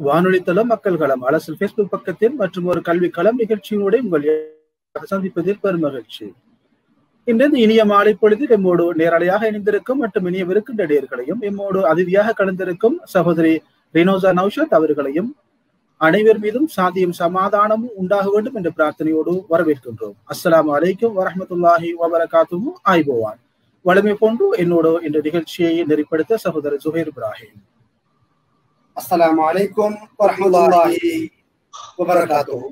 வானொலித்தளம் மக்கள் களம் அரசு பேஸ்புக் பக்கத்தில் மற்றும் ஒரு கல்வி களம் நிகழ்ச்சியோடு உங்கள் சந்திப்பதில் பெரும் மகிழ்ச்சி இன்று இனிய மாலை பொழுதில் எம்மோடு நேரலையாக இணைந்திருக்கும் மற்றும் இனிய விருக்கின்ற நேர்களையும் எம்மோடு அதிதியாக கலந்திருக்கும் சகோதரி ரினோசா நௌஷத் அவர்களையும் அனைவர் மீதும் சாந்தியும் சமாதானமும் உண்டாக வேண்டும் என்ற பிரார்த்தனையோடு வரவேற்கின்றோம் அஸ்லாம் வலைக்கும் வரமத்துல்லாஹி வபரகாத்தும் ஆய்போவான் வளமை போன்று என்னோடு இந்த நிகழ்ச்சியை நெறிப்படுத்த சகோதரர் சுஹேர் இப்ராஹிம் அஸ்லாம் வலைக்கும் வரமத்துல்லாஹி வபரகாத்தும்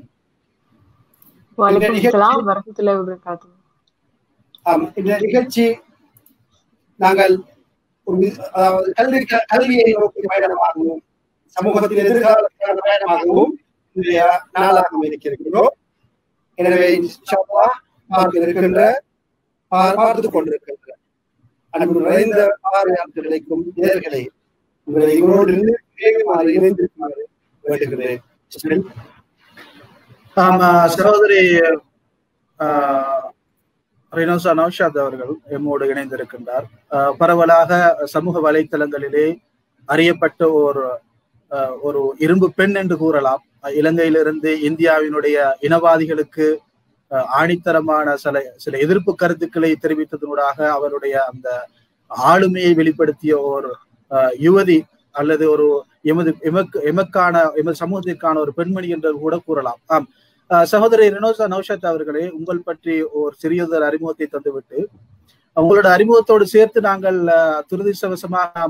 ஆம் இந்த நிகழ்ச்சி நாங்கள் ஒரு அதாவது கல்வி கல்வியை நோக்கி பயணமாகவும் சமூகத்தின் எதிர்காலத்திற்கான பயணமாகவும் இன்றைய நாளாக இருக்கிறோம் எனவே பார்க்க இருக்கின்ற பார்த்துக் கொண்டிருக்கின்ற அன்பு நிறைந்த பார்வையாளர்களுக்கும் நேர்களை உங்களை இவரோடு வேகமாக இணைந்திருக்குமாறு வேண்டுகிறேன் ஆமா சகோதரி ரினோசா நௌஷாத் அவர்கள் எம்மோடு இணைந்திருக்கின்றார் பரவலாக சமூக வலைத்தளங்களிலே அறியப்பட்ட ஒரு ஒரு இரும்பு பெண் என்று கூறலாம் இலங்கையிலிருந்து இந்தியாவினுடைய இனவாதிகளுக்கு ஆணித்தரமான சில சில எதிர்ப்பு கருத்துக்களை தெரிவித்ததனூடாக அவருடைய அந்த ஆளுமையை வெளிப்படுத்திய ஒரு யுவதி அல்லது ஒரு எமது எமக்கு எமக்கான எமது சமூகத்திற்கான ஒரு பெண்மணி என்று கூட கூறலாம் ஆம் சகோதரி ரினோசா நௌஷத் அவர்களே உங்கள் பற்றி ஒரு சிறியதொரு அறிமுகத்தை தந்துவிட்டு உங்களோட அறிமுகத்தோடு சேர்த்து நாங்கள் துரதிருஷ்டவசமாக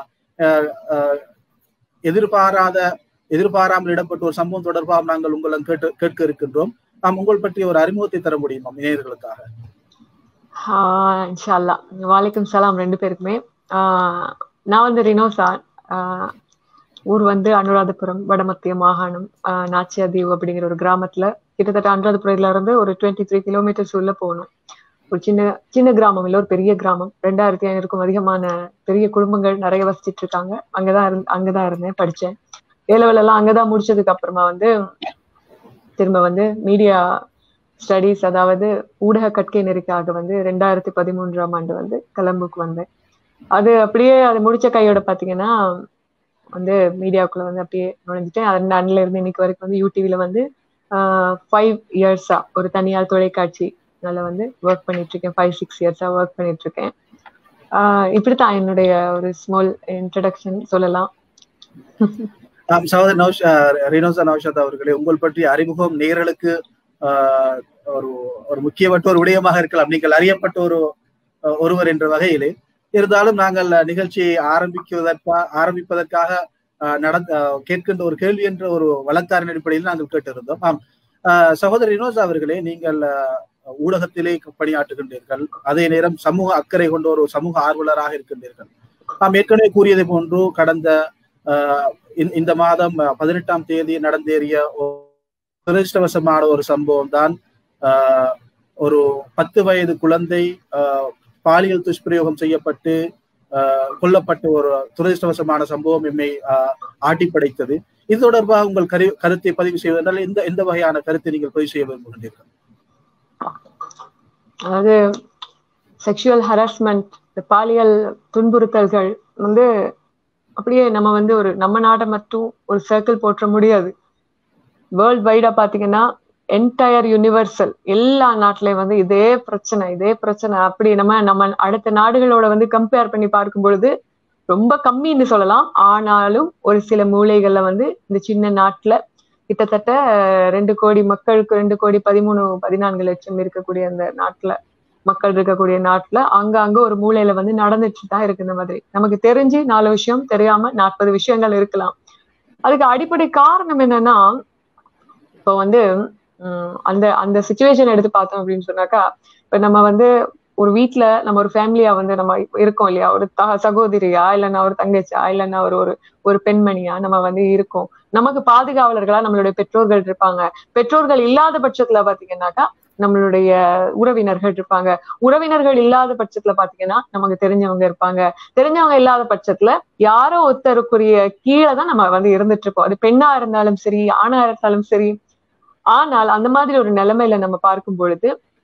எதிர்பாராத எதிர்பாராமல் இடப்பட்ட ஒரு சம்பவம் தொடர்பாக நாங்கள் உங்களை கேட்டு கேட்க இருக்கின்றோம் நாம் உங்கள் பற்றி ஒரு அறிமுகத்தை தர முடியுமா இணையர்களுக்காக இன்ஷால்லா வாலைக்கும் சலாம் ரெண்டு பேருக்குமே நான் வந்து ரினோசா ஊர் வந்து அனுராதபுரம் வடமத்திய மாகாணம் நாச்சியாதீவு அப்படிங்கிற ஒரு கிராமத்துல கிட்டத்தட்ட அனுராதபுரத்துல இருந்து ஒரு டுவெண்ட்டி த்ரீ கிலோமீட்டர்ஸ் உள்ள போகணும் ஒரு சின்ன சின்ன கிராமம் இல்ல ஒரு பெரிய கிராமம் ரெண்டாயிரத்தி ஐநூறுக்கும் அதிகமான பெரிய குடும்பங்கள் நிறைய வசிச்சிட்டு இருக்காங்க அங்கதான் இருந்து அங்கதான் இருந்தேன் படிச்சேன் ஏலவல் எல்லாம் அங்கதான் முடிச்சதுக்கு அப்புறமா வந்து திரும்ப வந்து மீடியா ஸ்டடீஸ் அதாவது ஊடக கற்கை நெறிக்காக வந்து ரெண்டாயிரத்தி பதிமூன்றாம் ஆண்டு வந்து கலம்புக்கு வந்தேன் அது அப்படியே அது முடிச்ச கையோட பாத்தீங்கன்னா வந்து மீடியாவுக்குள்ள வந்து அப்படியே நுழைஞ்சிட்டேன் அந்த அண்ணில இருந்து இன்னைக்கு வரைக்கும் வந்து யூடிவில வந்து ஃபைவ் இயர்ஸா ஒரு தனியார் தொலைக்காட்சி அதில் வந்து ஒர்க் பண்ணிட்டு இருக்கேன் ஃபைவ் சிக்ஸ் இயர்ஸா ஒர்க் பண்ணிட்டு இருக்கேன் இப்படித்தான் என்னுடைய ஒரு ஸ்மால் இன்ட்ரடக்ஷன் சொல்லலாம் சகோதரி நௌஷா ரினோசா நௌஷாத் அவர்களே உங்கள் பற்றிய அறிமுகம் நேர்களுக்கு ஒரு ஒரு முக்கியமற்ற ஒரு விடயமாக இருக்கலாம் நீங்கள் அறியப்பட்ட ஒரு ஒருவர் என்ற வகையிலே இருந்தாலும் நாங்கள் நிகழ்ச்சியை ஆரம்பிக்குவதற்கா ஆரம்பிப்பதற்காக நடந்த கேட்கின்ற ஒரு கேள்வி என்ற ஒரு வழக்காரின் அடிப்படையில் நாங்கள் கேட்டிருந்தோம் ஆம் சகோதரி ரினோஸ் அவர்களே நீங்கள் ஊடகத்திலே பணியாற்றுகின்றீர்கள் அதே நேரம் சமூக அக்கறை கொண்ட ஒரு சமூக ஆர்வலராக இருக்கின்றீர்கள் நாம் ஏற்கனவே கூறியதை போன்று கடந்த இந்த மாதம் பதினெட்டாம் தேதி நடந்தேறிய துரதிருஷ்டவசமான ஒரு சம்பவம் தான் ஒரு பத்து வயது குழந்தை பாலியல் துஷ்பிரயோகம் செய்யப்பட்டு கொல்லப்பட்ட ஒரு துரதிருஷ்டவசமான சம்பவம் எம்மை ஆட்டி படைத்தது இது தொடர்பாக உங்கள் கரு கருத்தை பதிவு செய்வதால் எந்த எந்த வகையான கருத்தை நீங்கள் பதிவு செய்ய விரும்புகின்றீர்கள் அதாவது செக்ஷுவல் ஹராஸ்மெண்ட் பாலியல் துன்புறுத்தல்கள் வந்து அப்படியே நம்ம வந்து ஒரு நம்ம நாட்டை மட்டும் ஒரு சர்க்கிள் போற்ற முடியாது வேர்ல்ட் வைடா பாத்தீங்கன்னா என்டையர் யூனிவர்சல் எல்லா நாட்டிலையும் வந்து இதே பிரச்சனை இதே பிரச்சனை அப்படி நம்ம நம்ம அடுத்த நாடுகளோட வந்து கம்பேர் பண்ணி பார்க்கும் பொழுது ரொம்ப கம்மின்னு சொல்லலாம் ஆனாலும் ஒரு சில மூலைகள்ல வந்து இந்த சின்ன நாட்டுல கிட்டத்தட்ட ரெண்டு கோடி மக்களுக்கு ரெண்டு கோடி பதிமூணு பதினான்கு லட்சம் இருக்கக்கூடிய அந்த நாட்டுல மக்கள் இருக்கக்கூடிய நாட்டுல அங்க அங்க ஒரு மூலையில வந்து நடந்துட்டு தான் இருக்கு இந்த மாதிரி நமக்கு தெரிஞ்சு நாலு விஷயம் தெரியாம நாற்பது விஷயங்கள் இருக்கலாம் அதுக்கு அடிப்படை காரணம் என்னன்னா இப்போ வந்து அந்த அந்த சுச்சுவேஷன் எடுத்து பார்த்தோம் அப்படின்னு சொன்னாக்கா இப்ப நம்ம வந்து ஒரு வீட்டுல நம்ம ஒரு ஃபேமிலியா வந்து நம்ம இருக்கோம் இல்லையா ஒரு த சகோதரியா இல்லைன்னா ஒரு தங்கச்சியா இல்லைன்னா ஒரு ஒரு ஒரு பெண்மணியா நம்ம வந்து இருக்கோம் நமக்கு பாதுகாவலர்களா நம்மளுடைய பெற்றோர்கள் இருப்பாங்க பெற்றோர்கள் இல்லாத பட்சத்துல பாத்தீங்கன்னாக்கா நம்மளுடைய உறவினர்கள் இருப்பாங்க உறவினர்கள் இல்லாத பட்சத்துல பாத்தீங்கன்னா நமக்கு தெரிஞ்சவங்க இருப்பாங்க தெரிஞ்சவங்க இல்லாத பட்சத்துல யாரோ ஒருத்தருக்குரிய கீழே தான் நம்ம வந்து இருந்துட்டு இருப்போம் அது பெண்ணா இருந்தாலும் சரி ஆணா இருந்தாலும் சரி ஆனால் அந்த மாதிரி ஒரு நிலைமையில நம்ம பார்க்கும் பொழுது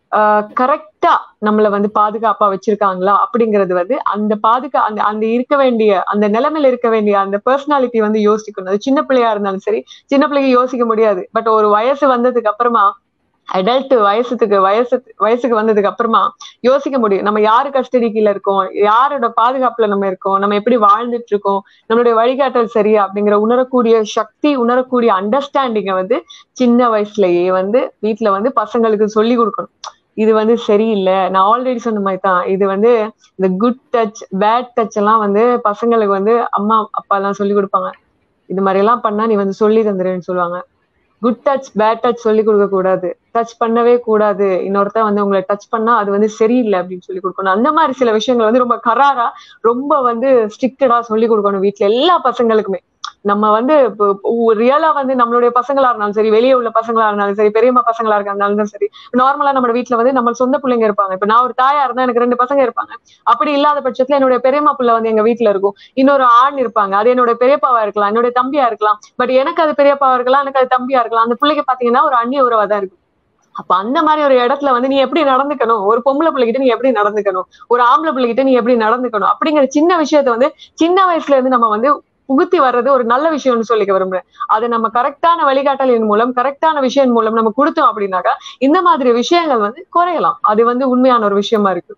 கரெக்டா நம்மள வந்து பாதுகாப்பா வச்சிருக்காங்களா அப்படிங்கிறது வந்து அந்த பாதுகா அந்த அந்த இருக்க வேண்டிய அந்த நிலைமையில இருக்க வேண்டிய அந்த பர்சனாலிட்டி வந்து யோசிக்கணும் அது சின்ன பிள்ளையா இருந்தாலும் சரி சின்ன பிள்ளைக்கு யோசிக்க முடியாது பட் ஒரு வயசு வந்ததுக்கு அப்புறமா அடல்ட் வயசுக்கு வயசு வயசுக்கு வந்ததுக்கு அப்புறமா யோசிக்க முடியும் நம்ம யாரு கஸ்டடி கீழ இருக்கோம் யாரோட பாதுகாப்புல நம்ம இருக்கோம் நம்ம எப்படி வாழ்ந்துட்டு இருக்கோம் நம்மளுடைய வழிகாட்டல் சரியா அப்படிங்கிற உணரக்கூடிய சக்தி உணரக்கூடிய அண்டர்ஸ்டாண்டிங்கை வந்து சின்ன வயசுலயே வந்து வீட்டுல வந்து பசங்களுக்கு சொல்லி கொடுக்கணும் இது வந்து சரியில்லை நான் ஆல்ரெடி சொன்ன மாதிரி தான் இது வந்து இந்த குட் டச் பேட் டச் எல்லாம் வந்து பசங்களுக்கு வந்து அம்மா அப்பா எல்லாம் சொல்லி கொடுப்பாங்க இது மாதிரி எல்லாம் பண்ணா நீ வந்து சொல்லி தந்துருன்னு சொல்லுவாங்க குட் டச் பேட் டச் சொல்லி கொடுக்க கூடாது டச் பண்ணவே கூடாது இன்னொருத்தன் வந்து உங்களை டச் பண்ணா அது வந்து சரியில்லை அப்படின்னு சொல்லி கொடுக்கணும் அந்த மாதிரி சில விஷயங்கள் வந்து ரொம்ப கராரா ரொம்ப வந்து ஸ்ட்ரிக்டடா சொல்லி கொடுக்கணும் வீட்டுல எல்லா பசங்களுக்குமே நம்ம வந்து ரியலா வந்து நம்மளுடைய பசங்களா இருந்தாலும் சரி வெளியே உள்ள பசங்களா இருந்தாலும் சரி பெரியம்மா பசங்களா இருந்தாலும் சரி நார்மலா நம்ம வீட்டுல வந்து நம்ம சொந்த பிள்ளைங்க இருப்பாங்க இப்ப நான் ஒரு தாயா இருந்தா எனக்கு ரெண்டு பசங்க இருப்பாங்க அப்படி இல்லாத பட்சத்துல என்னுடைய பெரியம்மா பிள்ளை வந்து எங்க வீட்டுல இருக்கும் இன்னொரு ஆண் இருப்பாங்க அது என்னோட பெரியப்பாவா இருக்கலாம் என்னுடைய தம்பியா இருக்கலாம் பட் எனக்கு அது பெரியப்பாவா இருக்கலாம் எனக்கு அது தம்பியா இருக்கலாம் அந்த பிள்ளைக்கு பாத்தீங்கன்னா ஒரு அந்நிய உறவா தான் இருக்கும் அப்ப அந்த மாதிரி ஒரு இடத்துல வந்து நீ எப்படி நடந்துக்கணும் ஒரு பொம்பளை பிள்ளைகிட்ட நீ எப்படி நடந்துக்கணும் ஒரு ஆம்பளை பிள்ளைகிட்ட நீ எப்படி நடந்துக்கணும் அப்படிங்கிற சின்ன விஷயத்த வந்து சின்ன வயசுல இருந்து நம்ம வந்து புகுத்தி வர்றது ஒரு நல்ல விஷயம்னு சொல்லிக்க விரும்புறேன் அதை நம்ம கரெக்டான வழிகாட்டலின் மூலம் கரெக்டான விஷயம் மூலம் நம்ம கொடுத்தோம் அப்படின்னாக்கா இந்த மாதிரி விஷயங்கள் வந்து குறையலாம் அது வந்து உண்மையான ஒரு விஷயமா இருக்கு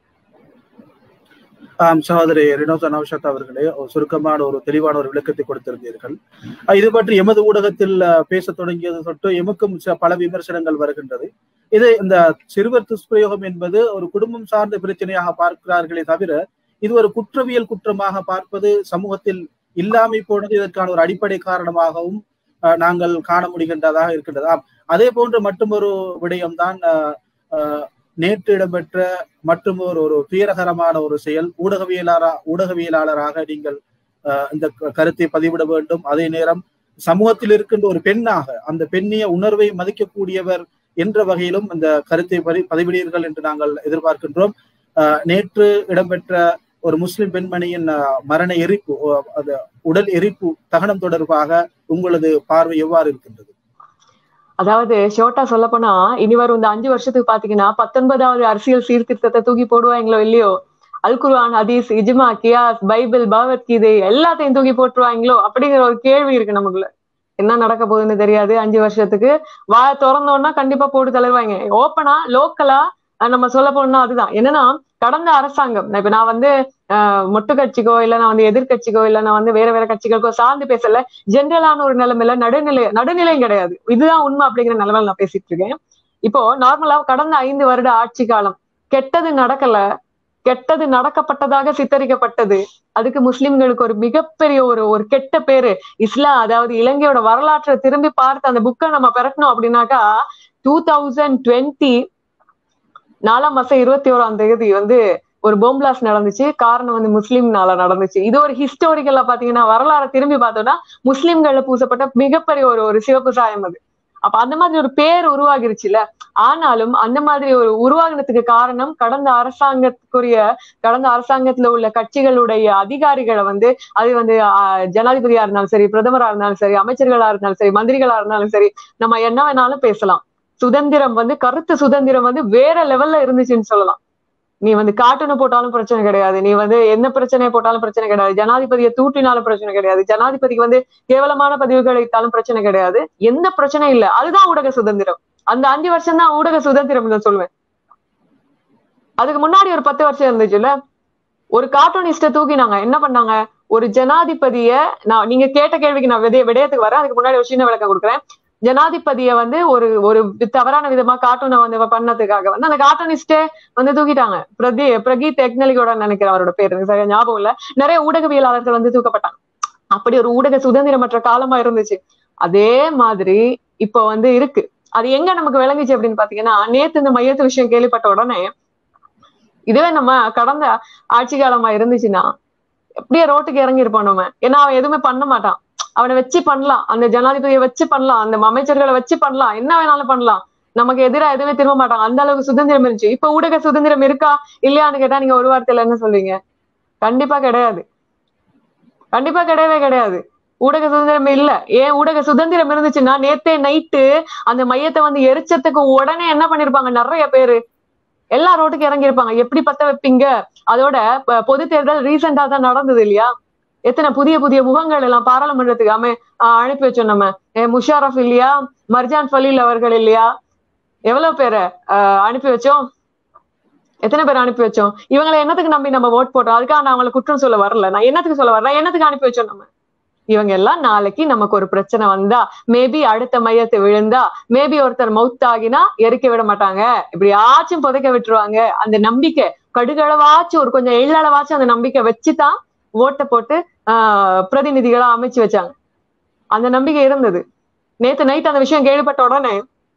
ஆம் சகோதரி ரினோசா நவஷத் அவர்களே ஒரு சுருக்கமான ஒரு தெளிவான ஒரு விளக்கத்தை கொடுத்திருந்தீர்கள் இது பற்றி எமது ஊடகத்தில் பேச தொடங்கியது தொட்டு எமக்கும் பல விமர்சனங்கள் வருகின்றது இது இந்த சிறுவர் துஷ்பிரயோகம் என்பது ஒரு குடும்பம் சார்ந்த பிரச்சனையாக பார்க்கிறார்களே தவிர இது ஒரு குற்றவியல் குற்றமாக பார்ப்பது சமூகத்தில் இல்லாமை போனது இதற்கான ஒரு அடிப்படை காரணமாகவும் நாங்கள் காண முடிகின்றதாக இருக்கின்றது அதே போன்று மற்றும் ஒரு விடயம்தான் நேற்று இடம்பெற்ற மற்றும் ஒரு ஒரு துயரகரமான ஒரு செயல் ஊடகவியலாளரா ஊடகவியலாளராக நீங்கள் இந்த கருத்தை பதிவிட வேண்டும் அதே நேரம் சமூகத்தில் இருக்கின்ற ஒரு பெண்ணாக அந்த பெண்ணிய உணர்வை மதிக்கக்கூடியவர் என்ற வகையிலும் இந்த கருத்தை பதிவிடுவீர்கள் என்று நாங்கள் எதிர்பார்க்கின்றோம் நேற்று இடம்பெற்ற ஒரு முஸ்லிம் பெண்மணியின் மரண எரிப்பு அது உடல் எரிப்பு தகனம் தொடர்பாக உங்களது பார்வை எவ்வாறு இருக்கின்றது அதாவது ஷோர்ட்டா சொல்ல போனா இனி வரும் இந்த அஞ்சு வருஷத்துக்கு பாத்தீங்கன்னா பத்தொன்பதாவது அரசியல் சீர்திருத்தத்தை தூக்கி போடுவாங்களோ இல்லையோ அல் குர்ஆன் ஹதீஸ் இஜ்மா கியாஸ் பைபிள் பகவத்கீதை எல்லாத்தையும் தூக்கி போட்டுருவாங்களோ அப்படிங்கிற ஒரு கேள்வி இருக்கு நமக்குள்ள என்ன நடக்க போகுதுன்னு தெரியாது அஞ்சு வருஷத்துக்கு வா திறந்தோம்னா கண்டிப்பா போட்டு தளருவாங்க ஓப்பனா லோக்கலா நம்ம சொல்ல போனோம்னா அதுதான் என்னன்னா கடந்த அரசாங்கம் இப்ப நான் வந்து மொட்டு கட்சிக்கோ இல்ல நான் வந்து எதிர்கட்சிக்கோ இல்ல நான் வந்து வேற வேற கட்சிகளுக்கோ சார்ந்து பேசல ஜென்ரலான ஒரு நிலைமையில நடுநிலை நடுநிலையும் கிடையாது இதுதான் உண்மை அப்படிங்கிற நிலைமையில நான் பேசிட்டு இருக்கேன் இப்போ நார்மலா கடந்த ஐந்து வருட ஆட்சி காலம் கெட்டது நடக்கல கெட்டது நடக்கப்பட்டதாக சித்தரிக்கப்பட்டது அதுக்கு முஸ்லிம்களுக்கு ஒரு மிகப்பெரிய ஒரு ஒரு கெட்ட பேரு இஸ்லாம் அதாவது இலங்கையோட வரலாற்றை திரும்பி பார்த்து அந்த புக்கை நம்ம பிறக்கணும் அப்படின்னாக்கா டூ தௌசண்ட் டுவெண்ட்டி நாலாம் மாசம் இருபத்தி ஓராம் தேதி வந்து ஒரு போம்பிளாஸ் நடந்துச்சு காரணம் வந்து முஸ்லீம்னால நடந்துச்சு இது ஒரு ஹிஸ்டோரிக்கலா பாத்தீங்கன்னா வரலாறு திரும்பி பார்த்தோம்னா முஸ்லிம்கள்ல பூசப்பட்ட மிகப்பெரிய ஒரு ஒரு சிவப்பு சாயம் அது அப்ப அந்த மாதிரி ஒரு பேர் உருவாகிருச்சுல ஆனாலும் அந்த மாதிரி ஒரு உருவாகினதுக்கு காரணம் கடந்த அரசாங்கத்துக்குரிய கடந்த அரசாங்கத்துல உள்ள கட்சிகளுடைய அதிகாரிகளை வந்து அது வந்து ஜனாதிபதியா இருந்தாலும் சரி பிரதமரா இருந்தாலும் சரி அமைச்சர்களா இருந்தாலும் சரி மந்திரிகளா இருந்தாலும் சரி நம்ம என்ன வேணாலும் பேசலாம் சுதந்திரம் வந்து கருத்து சுதந்திரம் வந்து வேற லெவல்ல இருந்துச்சுன்னு சொல்லலாம் நீ வந்து கார்ட்டூனை போட்டாலும் பிரச்சனை கிடையாது நீ வந்து என்ன பிரச்சனையை போட்டாலும் பிரச்சனை கிடையாது ஜனாதிபதியை தூட்டினாலும் பிரச்சனை கிடையாது ஜனாதிபதிக்கு வந்து கேவலமான பதிவுகள் இட்டாலும் பிரச்சனை கிடையாது எந்த பிரச்சனையும் இல்லை அதுதான் ஊடக சுதந்திரம் அந்த அஞ்சு வருஷம் தான் ஊடக சுதந்திரம் தான் சொல்லுவேன் அதுக்கு முன்னாடி ஒரு பத்து வருஷம் இருந்துச்சுல்ல ஒரு கார்ட்டூனிஸ்ட தூக்கினாங்க என்ன பண்ணாங்க ஒரு ஜனாதிபதிய நான் நீங்க கேட்ட கேள்விக்கு நான் விடைய விடயத்துக்கு வரேன் அதுக்கு முன்னாடி ஒரு சின்ன விளக்கம் கொடுக்குறேன் ஜனாதிபதிய வந்து ஒரு ஒரு தவறான விதமா கார்ட்டூனை வந்து பண்ணதுக்காக வந்து அந்த கார்ட்டூனிஸ்டே வந்து தூக்கிட்டாங்க பிரதி பிரகீத் டெக்னாலஜியோட நினைக்கிறேன் அவரோட பேர் எனக்கு சரியா ஞாபகம் இல்ல நிறைய ஊடகவியலாளர்கள் வந்து தூக்கப்பட்டாங்க அப்படி ஒரு ஊடக சுதந்திரமற்ற காலமா இருந்துச்சு அதே மாதிரி இப்போ வந்து இருக்கு அது எங்க நமக்கு விளங்குச்சு அப்படின்னு பாத்தீங்கன்னா நேத்து இந்த மையத்து விஷயம் கேள்விப்பட்ட உடனே இதுவே நம்ம கடந்த ஆட்சி காலமா இருந்துச்சுன்னா எப்படியே ரோட்டுக்கு இறங்கி இருப்போம் நம்ம ஏன்னா அவன் எதுவுமே பண்ண மாட்டான் அவனை வச்சு பண்ணலாம் அந்த ஜனாதிபதியை வச்சு பண்ணலாம் அந்த அமைச்சர்களை வச்சு பண்ணலாம் என்ன வேணாலும் பண்ணலாம் நமக்கு எதிராக எதுவுமே திரும்ப மாட்டாங்க அந்த அளவுக்கு சுதந்திரம் இருந்துச்சு இப்ப ஊடக சுதந்திரம் இருக்கா இல்லையான்னு கேட்டா நீங்க ஒரு வார்த்தையில என்ன சொல்றீங்க கண்டிப்பா கிடையாது கண்டிப்பா கிடையவே கிடையாது ஊடக சுதந்திரம் இல்ல ஏன் ஊடக சுதந்திரம் இருந்துச்சுன்னா நேத்தே நைட்டு அந்த மையத்தை வந்து எரிச்சத்துக்கு உடனே என்ன பண்ணிருப்பாங்க நிறைய பேரு எல்லா ரோட்டுக்கு இறங்கி இருப்பாங்க எப்படி பத்த வைப்பீங்க அதோட ப- பொது தேர்தல் ரீசெண்டா தான் நடந்தது இல்லையா எத்தனை புதிய புதிய முகங்கள் எல்லாம் பாராளுமன்றத்துக்கு அமை ஆஹ் அனுப்பி வச்சோம் நம்ம ஏ, முஷாரஃப் இல்லையா மர்ஜான் ஃபலீல் அவர்கள் இல்லையா எவ்வளவு பேரை ஆஹ் அனுப்பி வச்சோம் எத்தனை பேர் அனுப்பி வச்சோம் இவங்களை என்னத்துக்கு நம்பி நம்ம ஓட் போட்டோம் அதுக்காக நான் அவங்களை குற்றம் சொல்ல வரல நான் என்னத்துக்கு சொல்ல வரல என்னத்துக்கு அனுப்பி வச்சோம் நம்ம இவங்க எல்லாம் நாளைக்கு நமக்கு ஒரு பிரச்சனை வந்தா மேபி அடுத்த மையத்தை விழுந்தா மேபி ஒருத்தர் மவுத் ஆகினா எரிக்க விட மாட்டாங்க இப்படி ஆச்சும் புதைக்க விட்டுருவாங்க அந்த நம்பிக்கை கடுகளவாச்சும் ஒரு கொஞ்சம் எள்ளளவாச்சும் அந்த நம்பிக்கை வச்சுதான் ஓட்டை போட்டு ஆஹ் பிரதிநிதிகளா அமைச்சு வச்சாங்க அந்த நம்பிக்கை இருந்தது நேத்து நைட் அந்த விஷயம் கேள்விப்பட்ட உடனே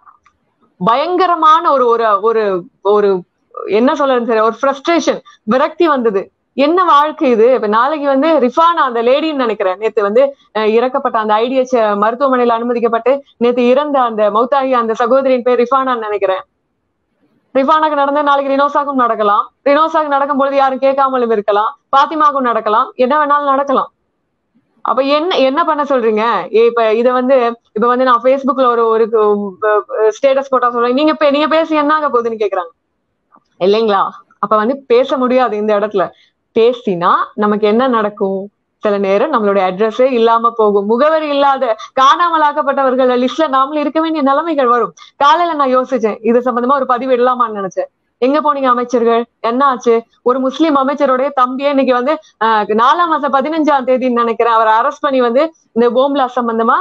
பயங்கரமான ஒரு ஒரு ஒரு ஒரு என்ன சொல்றது சரி ஒரு ஃப்ரஸ்ட்ரேஷன் விரக்தி வந்தது என்ன வாழ்க்கை இது இப்ப நாளைக்கு வந்து ரிஃபானா அந்த லேடின்னு நினைக்கிறேன் நேத்து வந்து அஹ், இறக்கப்பட்ட அந்த ஐடிஎச் மருத்துவமனையில அனுமதிக்கப்பட்டு நேத்து இறந்த அந்த மௌத்தாகி அந்த சகோதரியின் பேர் ரிஃபானான்னு நினைக்கிறேன் ரிஃபானாக்கு நடந்த நாளைக்கு ரினோசாக்கும் நடக்கலாம் ரினோசாக்கு நடக்கும் பொழுது யாரும் கேட்காமலும் இருக்கலாம் பாத்திமாக்கும் நடக்கலாம் என்ன வேணாலும் நடக்கலாம் அப்ப என்ன என்ன பண்ண சொல்றீங்க ஏ, இப்ப இத வந்து இப்ப வந்து நான் Facebookல ஒரு ஒரு ஸ்டேட்டஸ் போட்டா சொல்றேன் நீங்க பே- நீங்க பேசி என்னங்க போகுதுன்னு கேக்குறாங்க இல்லைங்களா அப்ப வந்து பேச முடியாது இந்த இடத்துல பேசினா நமக்கு என்ன நடக்கும் சில நேரம் நம்மளுடைய அட்ரஸே இல்லாம போகும் முகவரி இல்லாத காணாமலாக்கப்பட்டவர்கள் லிஸ்ட்ல நாமளும் இருக்க வேண்டிய நிலைமைகள் வரும் காலையில நான் யோசிச்சேன் இது சம்பந்தமா ஒரு பதிவு இடலாமான்னு நினைச்சேன் எங்க போனீங்க அமைச்சர்கள் என்ன ஆச்சு ஒரு முஸ்லீம் அமைச்சருடைய தம்பியே இன்னைக்கு வந்து ஆஹ், நாலாம் மாசம் பதினஞ்சாம் தேதின்னு நினைக்கிறேன் அவரை அரெஸ்ட் பண்ணி வந்து இந்த போம்லா சம்பந்தமா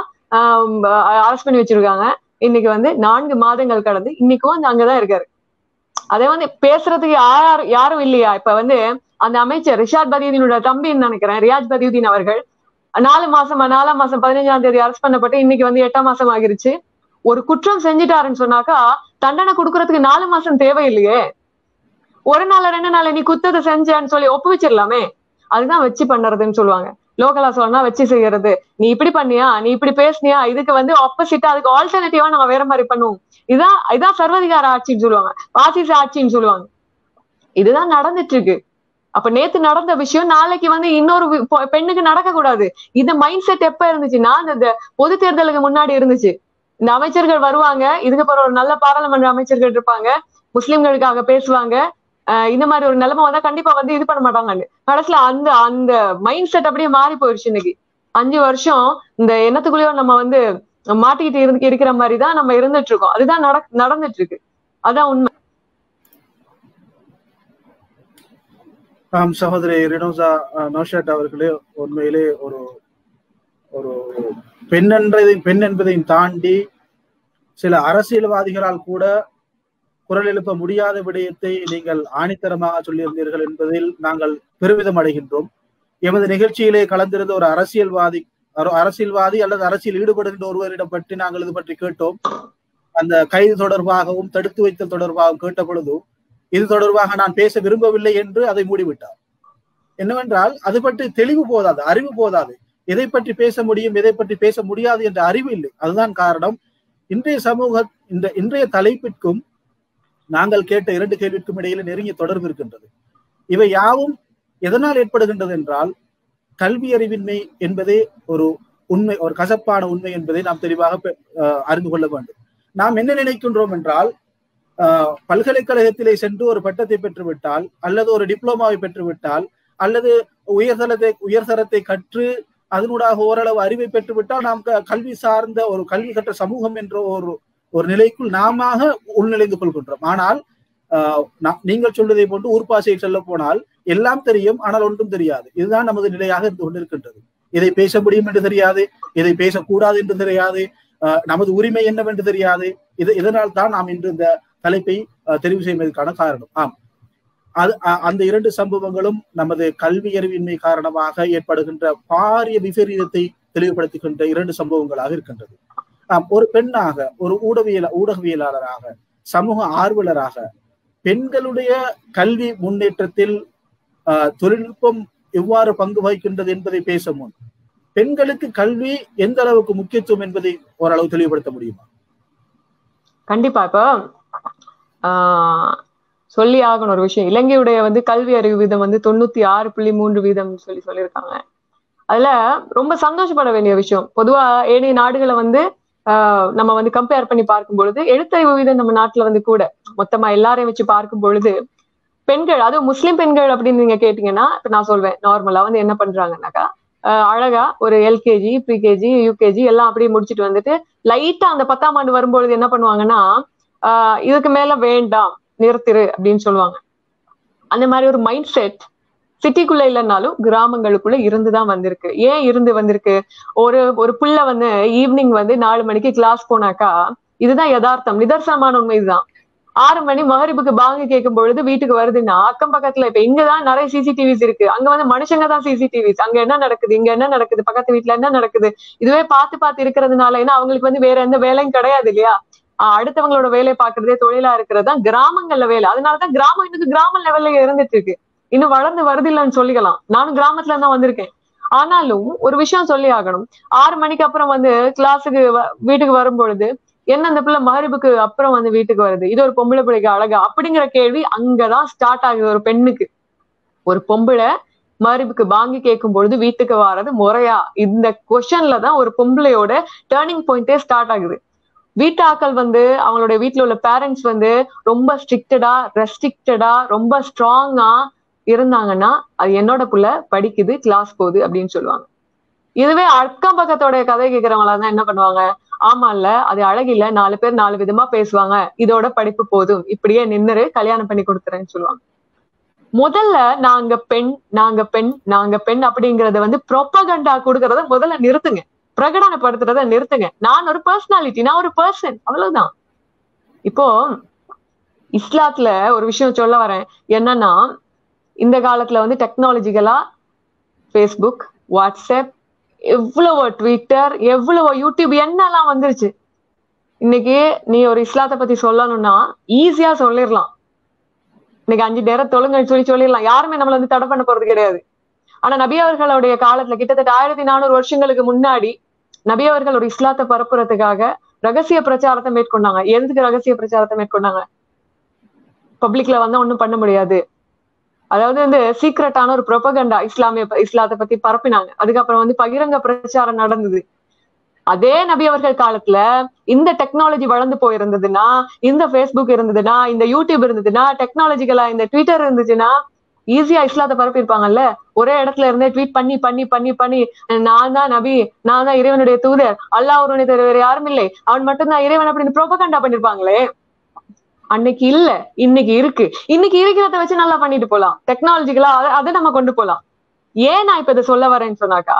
அரெஸ்ட் பண்ணி வச்சிருக்காங்க இன்னைக்கு வந்து நான்கு மாதங்கள் கடந்து இன்னைக்கும் வந்து அங்கதான் இருக்காரு அதே வந்து பேசுறதுக்கு யார் யாரும் இல்லையா இப்ப வந்து அந்த அமைச்சர் ரிஷாத் பதியுதீனோட தம்பின்னு நினைக்கிறேன் ரியாஜ் பதியுதீன் அவர்கள் நாலு மாசம் நாலாம் மாசம் பதினஞ்சாம் தேதி அரெஸ்ட் பண்ணப்பட்டு இன்னைக்கு வந்து எட்டாம் மாசம் ஆகிருச்சு ஒரு குற்றம் செஞ்சுட்டாருன்னு சொன்னாக்கா தண்டனை கொடுக்கறதுக்கு நாலு மாசம் தேவையில்லையே ஒரு நாள் ரெண்டு நாள் நீ குத்தத்தை செஞ்சேன்னு சொல்லி ஒப்புவிச்சிடலாமே அதுதான் வச்சு பண்றதுன்னு சொல்லுவாங்க லோக்கலா சொல்லனா வச்சு செய்யறது நீ இப்படி பண்ணியா நீ இப்படி பேசுனியா இதுக்கு வந்து ஆப்போசிட்டா அதுக்கு ஆல்டர்னேட்டிவா நம்ம வேற மாதிரி பண்ணுவோம் இதான் இதான் சர்வதிகார ஆட்சின்னு சொல்லுவாங்க பாசிச ஆட்சின்னு சொல்லுவாங்க இதுதான் நடந்துட்டு இருக்கு அப்ப நேத்து நடந்த விஷயம் நாளைக்கு வந்து இன்னொரு வி- பொ- பெண்ணுக்கு நடக்க கூடாது இந்த மைண்ட் செட் எப்ப இருந்துச்சுன்னா இந்த இந்த பொது தேர்தலுக்கு முன்னாடி இருந்துச்சு இந்த அமைச்சர்கள் வருவாங்க இதுக்கு அப்புறம் ஒரு நல்ல பாராளுமன்ற அமைச்சர்கள் இருப்பாங்க முஸ்லிம்களுக்காக பேசுவாங்க ஆஹ் இந்த மாதிரி ஒரு நிலைமை வந்தா கண்டிப்பா வந்து இது பண்ண மாட்டாங்க கடைசியில அந்த அந்த மைண்ட் செட் அப்படியே மாறி போயிடுச்சு இன்னைக்கு அஞ்சு வருஷம் இந்த எண்ணத்துக்குள்ளேயோ நம்ம வந்து மாட்டிக்கிட்டு இருந்து இருக்கிற மாதிரி தான் நம்ம இருந்துட்டு இருக்கோம் அதுதான் நட நடந்துட்டு இருக்கு அதான் உண்மை ஆம் சகோதரி ரினோசா அஹ், நௌஷாத் அவர்களே உண்மையிலே ஒரு ஒரு பெண் என்றதை பெண் என்பதையும் தாண்டி சில அரசியல்வாதிகளால் கூட குரல் எழுப்ப முடியாத விடயத்தை நீங்கள் ஆணித்தரமாக சொல்லியிருந்தீர்கள் என்பதில் நாங்கள் பெருமிதம் அடைகின்றோம் எமது நிகழ்ச்சியிலே கலந்திருந்த ஒரு அரசியல்வாதி ஒரு அரசியல்வாதி அல்லது அரசியல் ஈடுபடுகின்ற ஒருவரிடம் பற்றி நாங்கள் இது பற்றி கேட்டோம் அந்த கைது தொடர்பாகவும் தடுத்து வைத்தல் தொடர்பாகவும் கேட்ட பொழுது இது தொடர்பாக நான் பேச விரும்பவில்லை என்று அதை மூடிவிட்டார் என்னவென்றால் அது பற்றி தெளிவு போதாது அறிவு போதாது எதை பற்றி பேச முடியும் எதை பற்றி பேச முடியாது என்ற அறிவு இல்லை அதுதான் காரணம் இன்றைய சமூக இந்த இன்றைய தலைப்பிற்கும் நாங்கள் கேட்ட இரண்டு கேள்விக்கும் இடையில நெருங்கிய தொடர்பு இருக்கின்றது இவை யாவும் எதனால் ஏற்படுகின்றது என்றால் கல்வி அறிவின்மை என்பதே ஒரு உண்மை ஒரு கசப்பான உண்மை என்பதை நாம் தெளிவாக பெ- அஹ் அறிந்து கொள்ள வேண்டும் நாம் என்ன நினைக்கின்றோம் என்றால் ஆஹ் பல்கலைக்கழகத்திலே சென்று ஒரு பட்டத்தை பெற்றுவிட்டால் அல்லது ஒரு டிப்ளோமாவை பெற்றுவிட்டால் அல்லது உயர்தரத்தை உயர்தரத்தை கற்று அதனூடாக ஓரளவு அறிவை பெற்றுவிட்டால் நாம் க- கல்வி சார்ந்த ஒரு கல்வி கற்ற சமூகம் என்ற ஒரு ஒரு நிலைக்குள் நாம உள்நுழைந்து கொள்கின்றோம் ஆனால் ஆஹ் நா- நீங்கள் சொல்வதை போன்று ஊர்பாசையை சொல்ல போனால் எல்லாம் தெரியும் ஆனால் ஒன்றும் தெரியாது இதுதான் நமது நிலையாக இருந்து கொண்டிருக்கின்றது இதை பேச முடியும் என்று தெரியாது இதை பேசக்கூடாது என்று தெரியாது ஆஹ் நமது உரிமை என்னவென்று தெரியாது இது இதனால் தான் நாம் இன்று இந்த தலைப்பை அஹ், தெரிவு செய்வதற்கான காரணம் ஆம் அது அ- அந்த இரண்டு சம்பவங்களும் நமது கல்வி அறிவின்மை காரணமாக ஏற்படுகின்ற பாரிய விபரீதத்தை தெளிவுபடுத்துகின்ற இரண்டு சம்பவங்களாக இருக்கின்றது ஆம் ஒரு பெண்ணாக ஒரு ஊடகவியல ஊடகவியலாளராக சமூக ஆர்வலராக பெண்களுடைய கல்வி முன்னேற்றத்தில் ஆஹ், தொழில்நுட்பம் எவ்வாறு பங்கு வகிக்கின்றது என்பதை பேச முன் பெண்களுக்கு கல்வி எந்த அளவுக்கு முக்கியத்துவம் என்பதை ஓரளவு தெளிவுபடுத்த முடியுமா கண்டிப்பா இப்போ ஆஹ் சொல்லி ஆகணும் ஒரு விஷயம் இலங்கையுடைய வந்து கல்வி அறிவு வீதம் வந்து தொண்ணூத்தி ஆறு புள்ளி மூன்று வீதம் சொல்லி சொல்லியிருக்காங்க அதுல ரொம்ப சந்தோஷப்பட வேண்டிய விஷயம் பொதுவா ஏனைய நாடுகளை வந்து ஆஹ் நம்ம வந்து கம்பேர் பண்ணி பார்க்கும் பொழுது எழுத்தறிவு வீதம் நம்ம நாட்டுல வந்து கூட மொத்தமா எல்லாரையும் வச்சு பார்க்கும் பொழுது பெண்கள் அதுவும் முஸ்லிம் பெண்கள் அப்படின்னு நீங்க கேட்டீங்கன்னா இப்ப நான் சொல்வேன் நார்மலா வந்து என்ன பண்றாங்கன்னாக்கா அஹ் அழகா ஒரு எல்கேஜி ப்ரீகேஜி யூகேஜி எல்லாம் அப்படியே முடிச்சுட்டு வந்துட்டு லைட்டா அந்த பத்தாம் ஆண்டு வரும்பொழுது என்ன பண்ணுவாங்கன்னா ஆஹ் இதுக்கு மேல வேண்டாம் நிறுத்திரு அப்படின்னு சொல்லுவாங்க அந்த மாதிரி ஒரு மைண்ட் செட் சிட்டிக்குள்ள இல்லைன்னாலும் கிராமங்களுக்குள்ள இருந்துதான் வந்திருக்கு ஏன் இருந்து வந்திருக்கு ஒரு ஒரு புள்ள வந்து ஈவினிங் வந்து நாலு மணிக்கு கிளாஸ் போனாக்கா இதுதான் யதார்த்தம் நிதர்சனமான உண்மை இதுதான் ஆறு மணி மகரிப்புக்கு பாங்கு கேட்கும் பொழுது வீட்டுக்கு வருதுன்னா அக்கம் பக்கத்துல இப்ப இங்கதான் நிறைய சிசிடிவிஸ் இருக்கு அங்க வந்து மனுஷங்க தான் சிசிடிவிஸ் அங்க என்ன நடக்குது இங்க என்ன நடக்குது பக்கத்து வீட்டுல என்ன நடக்குது இதுவே பார்த்து பார்த்து இருக்கிறதுனால ஏன்னா அவங்களுக்கு வந்து வேற எந்த வேலையும் கிடையாது இல்லையா ஆஹ் அடுத்தவங்களோட வேலையை பாக்குறதே தொழிலா இருக்கிறது தான் கிராமங்கள்ல வேலை அதனாலதான் கிராமம் இன்னும் கிராம லெவல்ல இருந்துட்டு இருக்கு இன்னும் வளர்ந்து வருது இல்லைன்னு சொல்லிக்கலாம் நானும் கிராமத்துல தான் வந்திருக்கேன் ஆனாலும் ஒரு விஷயம் சொல்லி ஆகணும் ஆறு மணிக்கு அப்புறம் வந்து கிளாஸுக்கு வீட்டுக்கு வரும் பொழுது என்ன அந்த பிள்ளை மகரிப்புக்கு அப்புறம் வந்து வீட்டுக்கு வருது இது ஒரு பொம்பளை பிள்ளைக்கு அழகா அப்படிங்கிற கேள்வி அங்கதான் ஸ்டார்ட் ஆகுது ஒரு பெண்ணுக்கு ஒரு பொம்பளை மகரிப்புக்கு பாங்கி கேட்கும் பொழுது வீட்டுக்கு வர்றது முறையா இந்த கொஸ்டன்ல தான் ஒரு பொம்பளையோட டேர்னிங் பாயிண்டே ஸ்டார்ட் ஆகுது வீட்டாக்கள் வந்து அவங்களுடைய வீட்டுல உள்ள பேரண்ட்ஸ் வந்து ரொம்ப ஸ்ட்ரிக்டடா ரெஸ்ட்ரிக்டடா ரொம்ப ஸ்ட்ராங்கா இருந்தாங்கன்னா அது என்னோட புள்ள படிக்குது கிளாஸ் போகுது அப்படின்னு சொல்லுவாங்க இதுவே அக்கம் பக்கத்தோட கதை கேட்கறவங்களா தான் என்ன பண்ணுவாங்க ஆமா இல்ல அது அழகில்ல நாலு பேர் நாலு விதமா பேசுவாங்க இதோட படிப்பு போதும் இப்படியே நின்னுரு கல்யாணம் பண்ணி கொடுத்துறேன்னு சொல்லுவாங்க முதல்ல நாங்க பெண் நாங்க பெண் நாங்க பெண் அப்படிங்கறத வந்து ப்ரொப்பகண்டா கொடுக்கறத முதல்ல நிறுத்துங்க பிரகடனப்படுத்துறத நிறுத்துங்க நான் ஒரு பர்சனாலிட்டி நான் ஒரு பர்சன் அவ்வளவுதான் இப்போ இஸ்லாத்துல ஒரு விஷயம் சொல்ல வரேன் என்னன்னா இந்த காலத்துல வந்து டெக்னாலஜிக்கலா ஃபேஸ்புக் வாட்ஸ்அப் எவ்வளவோ ட்விட்டர் எவ்வளவோ யூடியூப் என்னெல்லாம் வந்துருச்சு இன்னைக்கு நீ ஒரு இஸ்லாத்தை பத்தி சொல்லணும்னா ஈஸியா சொல்லிடலாம் இன்னைக்கு அஞ்சு நேரம் தொழுங்கன்னு சொல்லி சொல்லிடலாம் யாருமே நம்மள வந்து தடை பண்ண போறது கிடையாது ஆனா நபி அவர்களுடைய காலத்துல கிட்டத்தட்ட ஆயிரத்தி நானூறு வருஷங்களுக்கு முன்னாடி நபி அவர்கள் ஒரு இஸ்லாத்தை பரப்புறதுக்காக ரகசிய பிரச்சாரத்தை மேற்கொண்டாங்க எதுக்கு ரகசிய பிரச்சாரத்தை மேற்கொண்டாங்க பப்ளிக்ல வந்தா ஒண்ணும் பண்ண முடியாது அதாவது வந்து சீக்ரெட்டான ஒரு ப்ரொபகண்டா இஸ்லாமிய இஸ்லாத்தை பத்தி பரப்பினாங்க அதுக்கப்புறம் வந்து பகிரங்க பிரச்சாரம் நடந்தது அதே நபி அவர்கள் காலத்துல இந்த டெக்னாலஜி வளர்ந்து போயிருந்ததுன்னா இந்த ஃபேஸ்புக் இருந்ததுன்னா இந்த யூடியூப் இருந்ததுன்னா டெக்னாலஜிக்கலா இந்த ட்விட்டர் இருந்துச்சுன்னா ஈஸியா இஸ்லாத்தை பரப்பியிருப்பாங்கல்ல ஒரே இடத்துல இருந்தே ட்வீட் பண்ணி பண்ணி பண்ணி பண்ணி நான் தான் நபி நான் தான் இறைவனுடைய தூதர் அல்லாஹ் ஒருவனை தவிர வேற யாரும் இல்லை அவன் மட்டும்தான் இறைவன் அப்படின்னு ப்ரோபகண்டா பண்ணிருப்பாங்களே அன்னைக்கு இல்ல இன்னைக்கு இருக்கு இன்னைக்கு இருக்கிறத வச்சு நல்லா பண்ணிட்டு போலாம் டெக்னாலஜிக்கலா அதை நம்ம கொண்டு போலாம் ஏன் நான் இப்ப இதை சொல்ல வரேன்னு சொன்னாக்கா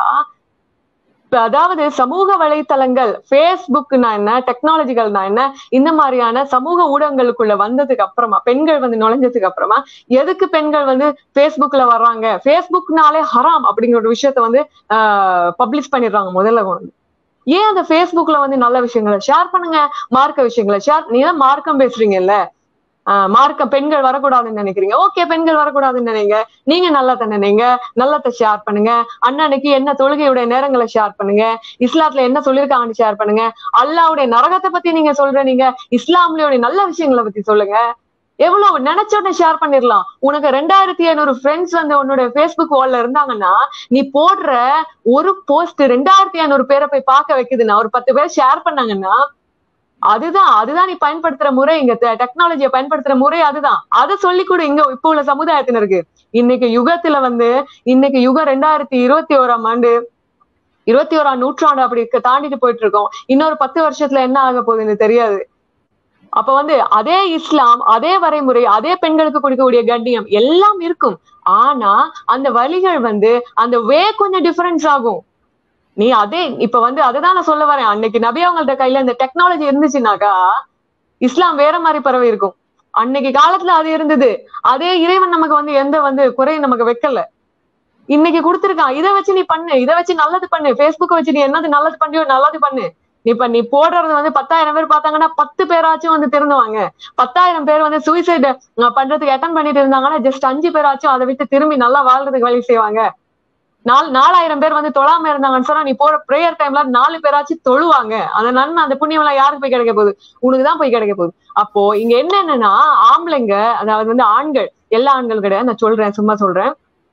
அதாவது சமூக வலைத்தளங்கள் ஃபேஸ்புக்னா என்ன டெக்னாலஜிகள்னா என்ன இந்த மாதிரியான சமூக ஊடகங்களுக்குள்ள வந்ததுக்கு அப்புறமா பெண்கள் வந்து நுழைஞ்சதுக்கு அப்புறமா எதுக்கு பெண்கள் வந்து ஃபேஸ்புக்ல வர்றாங்க ஃபேஸ்புக்னாலே ஹராம் அப்படிங்கிற ஒரு விஷயத்த வந்து ஆஹ் பப்ளிஷ் பண்ணிடுறாங்க முதல்ல கொண்டு ஏன் அந்த ஃபேஸ்புக்ல வந்து நல்ல விஷயங்களை ஷேர் பண்ணுங்க மார்க்க விஷயங்களை ஷேர் நீ தான் மார்க்கம் பேசுறீங்கல்ல ஆஹ் மார்க்க பெண்கள் வரக்கூடாதுன்னு நினைக்கிறீங்க ஓகே பெண்கள் வரக்கூடாதுன்னு நினைங்க நீங்க நல்லத நினைங்க நல்லத ஷேர் பண்ணுங்க அண்ணனுக்கு என்ன தொழுகையுடைய நேரங்களை ஷேர் பண்ணுங்க இஸ்லாத்துல என்ன சொல்லியிருக்காங்கன்னு ஷேர் பண்ணுங்க அல்லாவுடைய நரகத்தை பத்தி நீங்க சொல்ற நீங்க இஸ்லாம்லயோட நல்ல விஷயங்களை பத்தி சொல்லுங்க எவ்வளவு நினைச்ச உடனே ஷேர் பண்ணிடலாம் உனக்கு ரெண்டாயிரத்தி ஐநூறு ஃப்ரெண்ட்ஸ் வந்து உன்னோட ஃபேஸ்புக் வால்ல இருந்தாங்கன்னா நீ போடுற ஒரு போஸ்ட் ரெண்டாயிரத்தி ஐநூறு பேரை போய் பார்க்க வைக்குதுன்னா ஒரு பத்து பேர் ஷேர் பண்ணாங்கன்னா அதுதான் அதுதான் நீ பயன்படுத்துற முறை இங்க டெக்னாலஜியை பயன்படுத்துற முறை அதுதான் அதை சொல்லி கூட இங்க இப்ப உள்ள சமுதாயத்தினருக்கு இன்னைக்கு யுகத்துல வந்து இன்னைக்கு யுகம் ரெண்டாயிரத்தி இருபத்தி ஓராம் ஆண்டு இருபத்தி ஓராம் நூற்றாண்டு அப்படி தாண்டிட்டு போயிட்டு இருக்கோம் இன்னொரு பத்து வருஷத்துல என்ன ஆக போகுதுன்னு தெரியாது அப்ப வந்து அதே இஸ்லாம் அதே வரைமுறை அதே பெண்களுக்கு கொடுக்கக்கூடிய கண்ணியம் எல்லாம் இருக்கும் ஆனா அந்த வழிகள் வந்து அந்த வே கொஞ்சம் டிஃபரன்ஸ் ஆகும் நீ அதே இப்ப வந்து அதுதான் நான் சொல்ல வரேன் அன்னைக்கு நபி அவங்கள்ட்ட கையில இந்த டெக்னாலஜி இருந்துச்சுனாக்கா இஸ்லாம் வேற மாதிரி பரவி இருக்கும் அன்னைக்கு காலத்துல அது இருந்தது அதே இறைவன் நமக்கு வந்து எந்த வந்து குறையும் நமக்கு வைக்கல இன்னைக்கு கொடுத்துருக்கான் இதை வச்சு நீ பண்ணு இதை வச்சு நல்லது பண்ணு பேஸ்புக்கை வச்சு நீ என்னது நல்லது பண்ணியோ நல்லது பண்ணு இப்ப நீ போடுறது வந்து பத்தாயிரம் பேர் பார்த்தாங்கன்னா பத்து பேராச்சும் வந்து திருந்துவாங்க பத்தாயிரம் பேர் வந்து சூசைட் பண்றதுக்கு அட்டன் பண்ணிட்டு இருந்தாங்கன்னா ஜஸ்ட் அஞ்சு பேராச்சும் அதை விட்டு திரும்பி நல்லா வாழ்றதுக்கு வழி செய்வாங்க நாலு நாலாயிரம் பேர் வந்து தொழாம இருந்தாங்கன்னு சொன்னா நீ போற ப்ரேயர் டைம்ல நாலு பேராச்சும் தொழுவாங்க அந்த நன்மை அந்த புண்ணியம் எல்லாம் யாருக்கு போய் கிடைக்க போகுது உனக்குதான் போய் கிடைக்க போகுது அப்போ இங்க என்னன்னா ஆம்பளைங்க அதாவது வந்து ஆண்கள் எல்லா ஆண்கள் கிடையாது நான் சொல்றேன் சும்மா சொல்றேன்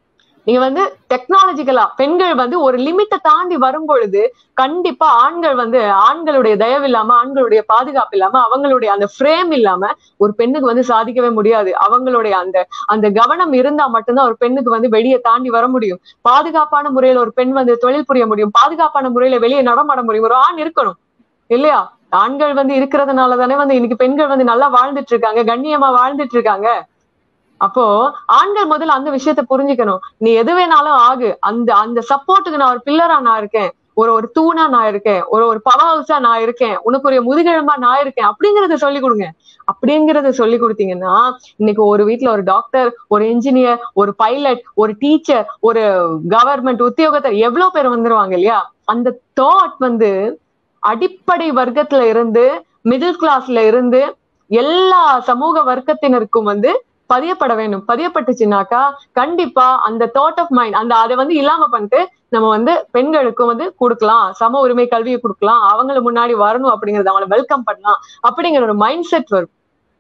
நீங்க வந்து டெக்னாலஜிக்கலா பெண்கள் வந்து ஒரு லிமிட்டை தாண்டி வரும் பொழுது கண்டிப்பா ஆண்கள் வந்து ஆண்களுடைய தயவு இல்லாம ஆண்களுடைய பாதுகாப்பு இல்லாம அவங்களுடைய அந்த ஃப்ரேம் இல்லாம ஒரு பெண்ணுக்கு வந்து சாதிக்கவே முடியாது அவங்களுடைய அந்த அந்த கவனம் இருந்தா மட்டும்தான் ஒரு பெண்ணுக்கு வந்து வெளியே தாண்டி வர முடியும் பாதுகாப்பான முறையில ஒரு பெண் வந்து தொழில் புரிய முடியும் பாதுகாப்பான முறையில வெளியே நடமாட முடியும் ஒரு ஆண் இருக்கணும் இல்லையா ஆண்கள் வந்து இருக்கிறதுனால தானே வந்து இன்னைக்கு பெண்கள் வந்து நல்லா வாழ்ந்துட்டு இருக்காங்க கண்ணியமா வாழ்ந்துட்டு இருக்காங்க அப்போ ஆண்கள் முதல்ல அந்த விஷயத்த புரிஞ்சுக்கணும் நீ எது வேணாலும் ஆகு அந்த அந்த சப்போர்ட்டுக்கு நான் ஒரு பில்லரா நான் இருக்கேன் ஒரு ஒரு தூணா நான் இருக்கேன் ஒரு ஒரு பவர் ஹவுஸா நான் இருக்கேன் உனக்குரிய முதுகெலும்பா நான் இருக்கேன் அப்படிங்கறத சொல்லி கொடுங்க அப்படிங்கறத சொல்லி கொடுத்தீங்கன்னா இன்னைக்கு ஒரு வீட்ல ஒரு டாக்டர் ஒரு இன்ஜினியர் ஒரு பைலட் ஒரு டீச்சர் ஒரு கவர்மெண்ட் உத்தியோகத்தர் எவ்வளவு பேர் வந்துருவாங்க இல்லையா அந்த தாட் வந்து அடிப்படை வர்க்கத்துல இருந்து மிடில் கிளாஸ்ல இருந்து எல்லா சமூக வர்க்கத்தினருக்கும் வந்து பதியப்பட வேண்டும் பதியப்பட்டுச்சுனாக்கா கண்டிப்பா அந்த தாட் ஆஃப் மைண்ட் அந்த அதை வந்து இல்லாம பண்ணிட்டு நம்ம வந்து பெண்களுக்கும் வந்து கொடுக்கலாம் சம உரிமை கல்வியை கொடுக்கலாம் அவங்கள முன்னாடி வரணும் அப்படிங்கறத அவங்கள வெல்கம் பண்ணலாம் அப்படிங்கிற ஒரு மைண்ட் செட் வரும்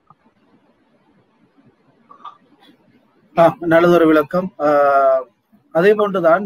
நல்லதொரு விளக்கம் அதே போன்றுதான்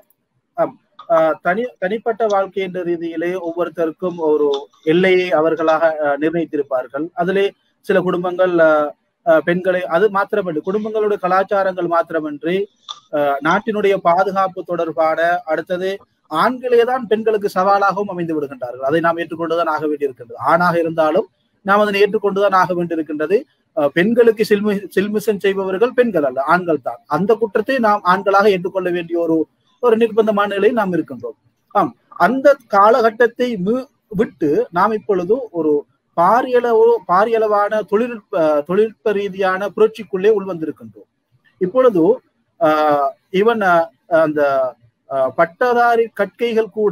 தனி தனிப்பட்ட வாழ்க்கை என்ற ரீதியிலே ஒவ்வொருத்தருக்கும் ஒரு எல்லையை அவர்களாக நிர்ணயித்திருப்பார்கள் அதிலே சில குடும்பங்கள் பெண்களை அது மாத்திரமன்றி குடும்பங்களுடைய கலாச்சாரங்கள் மாத்திரமன்றி நாட்டினுடைய பாதுகாப்பு தொடர்பான அடுத்தது ஆண்களே தான் பெண்களுக்கு சவாலாகவும் அமைந்து விடுகின்றார்கள் அதை நாம் ஏற்றுக்கொண்டுதான் ஆக வேண்டியிருக்கின்றது ஆணாக இருந்தாலும் நாம் அதனை ஏற்றுக்கொண்டுதான் ஆக வேண்டியிருக்கின்றது பெண்களுக்கு சில்மி சில்மிசன் செய்பவர்கள் பெண்கள் அல்ல ஆண்கள் தான் அந்த குற்றத்தை நாம் ஆண்களாக ஏற்றுக்கொள்ள வேண்டிய ஒரு ஒரு நிர்பந்தமான நிலையில் நாம் இருக்கின்றோம் ஆம் அந்த காலகட்டத்தை விட்டு நாம் இப்பொழுது ஒரு பாரியளவு பாரியளவான தொழில்நுட்ப தொழில்நுட்ப ரீதியான புரட்சிக்குள்ளே உள்வந்திருக்கின்றோம் இப்பொழுது ஈவன் அந்த பட்டதாரி கற்கைகள் கூட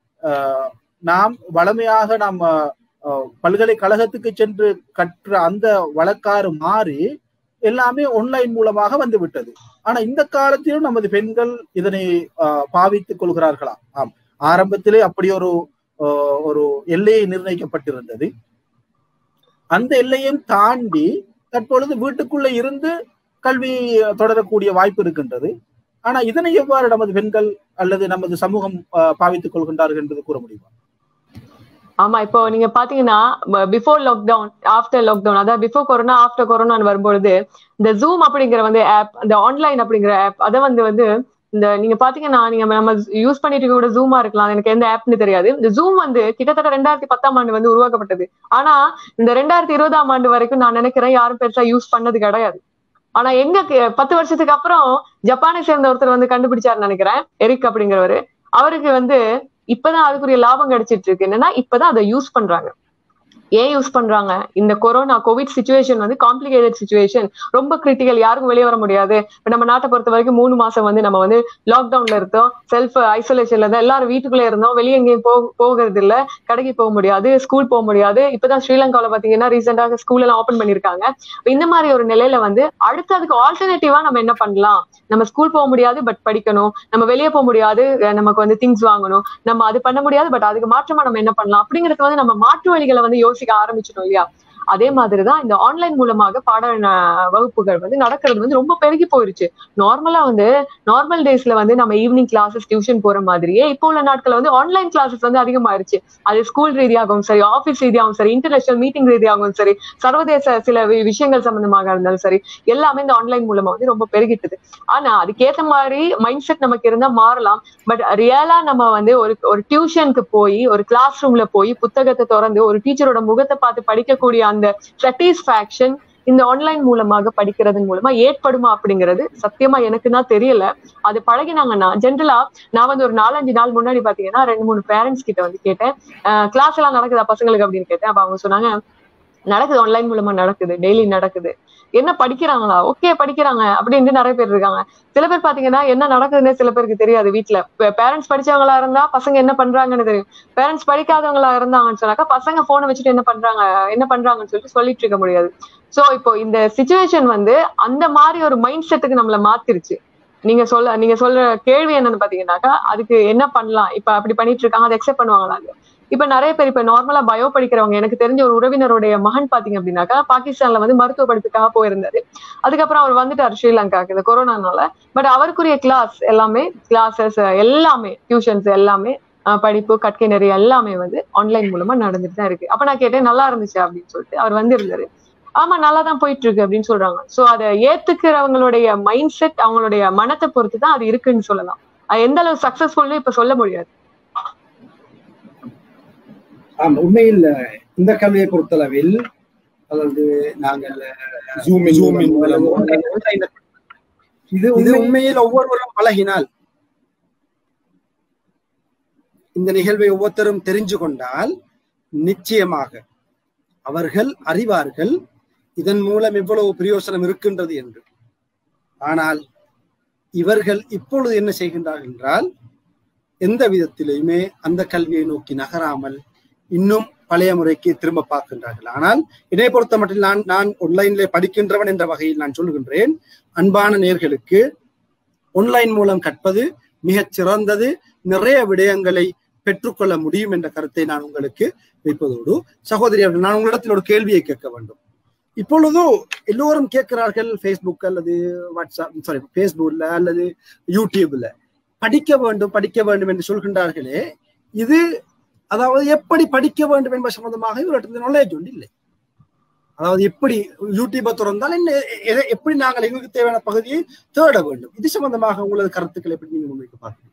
நாம் வளமையாக நாம் பல்கலைக்கழகத்துக்கு சென்று கற்ற அந்த வழக்காறு மாறி எல்லாமே ஒன்லைன் மூலமாக வந்து விட்டது ஆனா இந்த காலத்திலும் நமது பெண்கள் இதனை பாவித்துக் கொள்கிறார்களா ஆம் ஆரம்பத்திலே அப்படி ஒரு ஒரு எல்லையை நிர்ணயிக்கப்பட்டிருந்தது அந்த எல்லையும் தாண்டி தற்பொழுது வீட்டுக்குள்ள இருந்து கல்வி தொடரக்கூடிய வாய்ப்பு இருக்கின்றது ஆனா இதனை எவ்வாறு நமது பெண்கள் அல்லது நமது சமூகம் பாவித்துக் கொள்கின்றார்கள் என்பது கூற முடியுமா ஆமா இப்போ நீங்க பாத்தீங்கன்னா பிஃபோர் லாக்டவுன் ஆஃப்டர் லாக்டவுன் அதாவது பிஃபோர் கொரோனா ஆஃப்டர் கொரோனான்னு வரும்பொழுது இந்த ஜூம் அப்படிங்கிற வந்து ஆப் இந்த ஆன்லைன் அப்படிங்கிற ஆப் அதை வந்து வந்து இந்த நீங்க பாத்தீங்கன்னா நீங்க நம்ம யூஸ் பண்ணிட்டு கூட ஜூமா இருக்கலாம் எனக்கு எந்த ஆப்னு தெரியாது இந்த ஜூம் வந்து கிட்டத்தட்ட ரெண்டாயிரத்தி பத்தாம் ஆண்டு வந்து உருவாக்கப்பட்டது ஆனா இந்த ரெண்டாயிரத்தி இருபதாம் ஆண்டு வரைக்கும் நான் நினைக்கிறேன் யாரும் பெருசா யூஸ் பண்ணது கிடையாது ஆனா எங்க பத்து வருஷத்துக்கு அப்புறம் ஜப்பானை சேர்ந்த ஒருத்தர் வந்து கண்டுபிடிச்சாருன்னு நினைக்கிறேன் எரிக் அப்படிங்கிறவரு அவருக்கு வந்து இப்பதான் அதுக்குரிய லாபம் கிடைச்சிட்டு இருக்கு என்னன்னா இப்பதான் அதை யூஸ் பண்றாங்க ஏன் யூஸ் பண்றாங்க இந்த கொரோனா கோவிட் சுச்சுவேஷன் வந்து காம்ப்ளிகேட்டட் சுச்சுவேஷன் ரொம்ப கிரிட்டிக்கல் யாருக்கும் வெளியே வர முடியாது இப்ப நம்ம நாட்டை பொறுத்த வரைக்கும் மூணு மாசம் வந்து நம்ம வந்து லாக்டவுன்ல இருந்தோம் செல்ஃப் ஐசோலேஷன்ல இருந்தோம் எல்லாரும் வீட்டுக்குள்ளே இருந்தோம் வெளியே எங்கேயும் போ போகிறது இல்ல கடைக்கு போக முடியாது ஸ்கூல் போக முடியாது இப்பதான் ஸ்ரீலங்காவில பாத்தீங்கன்னா ரீசெண்டாக ஸ்கூல் எல்லாம் ஓப்பன் பண்ணிருக்காங்க இந்த மாதிரி ஒரு நிலையில வந்து அடுத்து அதுக்கு ஆல்டர்னேட்டிவா நம்ம என்ன பண்ணலாம் நம்ம ஸ்கூல் போக முடியாது பட் படிக்கணும் நம்ம வெளியே போக முடியாது நமக்கு வந்து திங்ஸ் வாங்கணும் நம்ம அது பண்ண முடியாது பட் அதுக்கு மாற்றமா நம்ம என்ன பண்ணலாம் அப்படிங்கிறது வந்து நம்ம மாற்று வழிகளை வந்து யோசிக்க ஆரம்பிச்சிட்டோம் இல்லையா அதே மாதிரிதான் இந்த ஆன்லைன் மூலமாக பாட வகுப்புகள் வந்து நடக்கிறது வந்து ரொம்ப பெருகி போயிருச்சு நார்மலா வந்து நார்மல் டேஸ்ல வந்து நம்ம ஈவினிங் கிளாஸஸ் டியூஷன் போற மாதிரியே இப்போ உள்ள நாட்கள் வந்து ஆன்லைன் கிளாஸஸ் வந்து அதிகமாயிருச்சு அது ஸ்கூல் ரீதியாகவும் சரி ஆபீஸ் ரீதியாகவும் சரி இன்டர்நேஷனல் மீட்டிங் ரீதியாகவும் சரி சர்வதேச சில விஷயங்கள் சம்பந்தமாக இருந்தாலும் சரி எல்லாமே இந்த ஆன்லைன் மூலமா வந்து ரொம்ப பெருகிட்டது ஆனா அதுக்கேத்த மாதிரி மைண்ட் செட் நமக்கு இருந்தா மாறலாம் பட் ரியலா நம்ம வந்து ஒரு ஒரு டியூஷனுக்கு போய் ஒரு கிளாஸ் ரூம்ல போய் புத்தகத்தை திறந்து ஒரு டீச்சரோட முகத்தை பார்த்து படிக்கக்கூடிய அந்த சாட்டிஸ்பாக்சன் இந்த ஆன்லைன் மூலமாக படிக்கிறதன் மூலமா ஏற்படுமா அப்படிங்கிறது சத்தியமா எனக்கு தான் தெரியல அது பழகினாங்கன்னா ஜென்ரலா நான் வந்து ஒரு நாலஞ்சு நாள் முன்னாடி பாத்தீங்கன்னா ரெண்டு மூணு பேரண்ட்ஸ் கிட்ட வந்து கேட்டேன் கிளாஸ் எல்லாம் நடக்குதா பசங்களுக்கு அப்படின்னு கேட்டேன் அப்ப அவங்க சொன்னாங்க நடக்குது ஆன்லைன் மூலமா நடக்குது டெய்லி நடக்குது என்ன படிக்கிறாங்களா ஓகே படிக்கிறாங்க அப்படின்ட்டு நிறைய பேர் இருக்காங்க சில பேர் பாத்தீங்கன்னா என்ன நடக்குதுன்னே சில பேருக்கு தெரியாது வீட்டுல பேரண்ட்ஸ் படிச்சவங்களா இருந்தா பசங்க என்ன பண்றாங்கன்னு தெரியும் பேரண்ட்ஸ் படிக்காதவங்களா இருந்தாங்கன்னு சொன்னாக்கா பசங்க போனை வச்சுட்டு என்ன பண்றாங்க என்ன பண்றாங்கன்னு சொல்லிட்டு சொல்லிட்டு இருக்க முடியாது சோ இப்போ இந்த சுச்சுவேஷன் வந்து அந்த மாதிரி ஒரு மைண்ட் செட்டுக்கு நம்மள மாத்திருச்சு நீங்க சொல்ல நீங்க சொல்ற கேள்வி என்னன்னு பாத்தீங்கன்னாக்கா அதுக்கு என்ன பண்ணலாம் இப்ப அப்படி பண்ணிட்டு இருக்காங்க அதை எக்ஸெப்ட் பண்ணுவாங்களா இப்ப நிறைய பேர் இப்ப நார்மலா பயோ படிக்கிறவங்க எனக்கு தெரிஞ்ச ஒரு உறவினருடைய மகன் பாத்தீங்க அப்படின்னாக்கா பாகிஸ்தான்ல வந்து மருத்துவ படிப்புக்காக போயிருந்தாரு அதுக்கப்புறம் அவர் வந்துட்டார் ஸ்ரீலங்காக்கு இந்த கொரோனானால பட் அவருக்குரிய கிளாஸ் எல்லாமே கிளாஸஸ் எல்லாமே டியூஷன்ஸ் எல்லாமே அஹ், படிப்பு கற்கை நிறைய எல்லாமே வந்து ஆன்லைன் மூலமா நடந்துட்டு தான் இருக்கு அப்ப நான் கேட்டேன் நல்லா இருந்துச்சு அப்படின்னு சொல்லிட்டு அவர் வந்திருந்தாரு ஆமா நல்லா தான் போயிட்டு இருக்கு அப்படின்னு சொல்றாங்க சோ அதை ஏத்துக்கிறவங்களுடைய மைண்ட் செட் அவங்களுடைய மனத்தை பொறுத்து தான் அது இருக்குன்னு சொல்லலாம் அது எந்த அளவு சக்சஸ்ஃபுல்னு இப்ப சொல்ல முடியாது ஆமா உண்மையில் இந்த கல்வியை பொறுத்தளவில் அதாவது நாங்கள் Zoom in Zoom in மூலம் மூலமோ, online ல- இது இது இது உண்மையில் ஒவ்வொருவரும் பழகினால் இந்த நிகழ்வை ஒவ்வொருத்தரும் தெரிஞ்சு கொண்டால் நிச்சயமாக அவர்கள் அறிவார்கள் இதன் மூலம் எவ்வளவு பிரயோசனம் இருக்கின்றது என்று ஆனால் இவர்கள் இப்பொழுது என்ன செய்கின்றார்கள் என்றால் எந்த விதத்திலையுமே அந்த கல்வியை நோக்கி நகராமல் இன்னும் பழைய முறைக்கு திரும்ப பார்க்கின்றார்கள் ஆனால் என்னை பொறுத்த மட்டும் நான் நான் ஆன்லைனிலே படிக்கின்றவன் என்ற வகையில் நான் சொல்லுகின்றேன் அன்பான நேர்களுக்கு ஆன்லைன் மூலம் கற்பது மிகச் சிறந்தது நிறைய விடயங்களை பெற்றுக்கொள்ள முடியும் என்ற கருத்தை நான் உங்களுக்கு வைப்பதோடு சகோதரி அவர்கள் நான் உங்களிடத்தில் ஒரு கேள்வியை கேட்க வேண்டும் இப்பொழுது எல்லோரும் கேட்கிறார்கள் ஃபேஸ்புக் அல்லது வாட்ஸ்அப் சாரி ஃபேஸ்புக்ல அல்லது யூடியூப்ல படிக்க வேண்டும் படிக்க வேண்டும் என்று சொல்கின்றார்களே இது அதாவது எப்படி படிக்க வேண்டும் என்பது சம்பந்தமாக இவர்கிட்ட நாலேஜ் ஒன்று இல்லை அதாவது எப்படி யூடியூபை திறந்தால் என்ன எதை- எப்படி நாங்கள் எங்களுக்கு தேவையான பகுதியை தேட வேண்டும் இது சம்பந்தமாக உங்களது கருத்துக்களை எப்படி நீங்க முன்வைக்க பார்க்கிறீங்க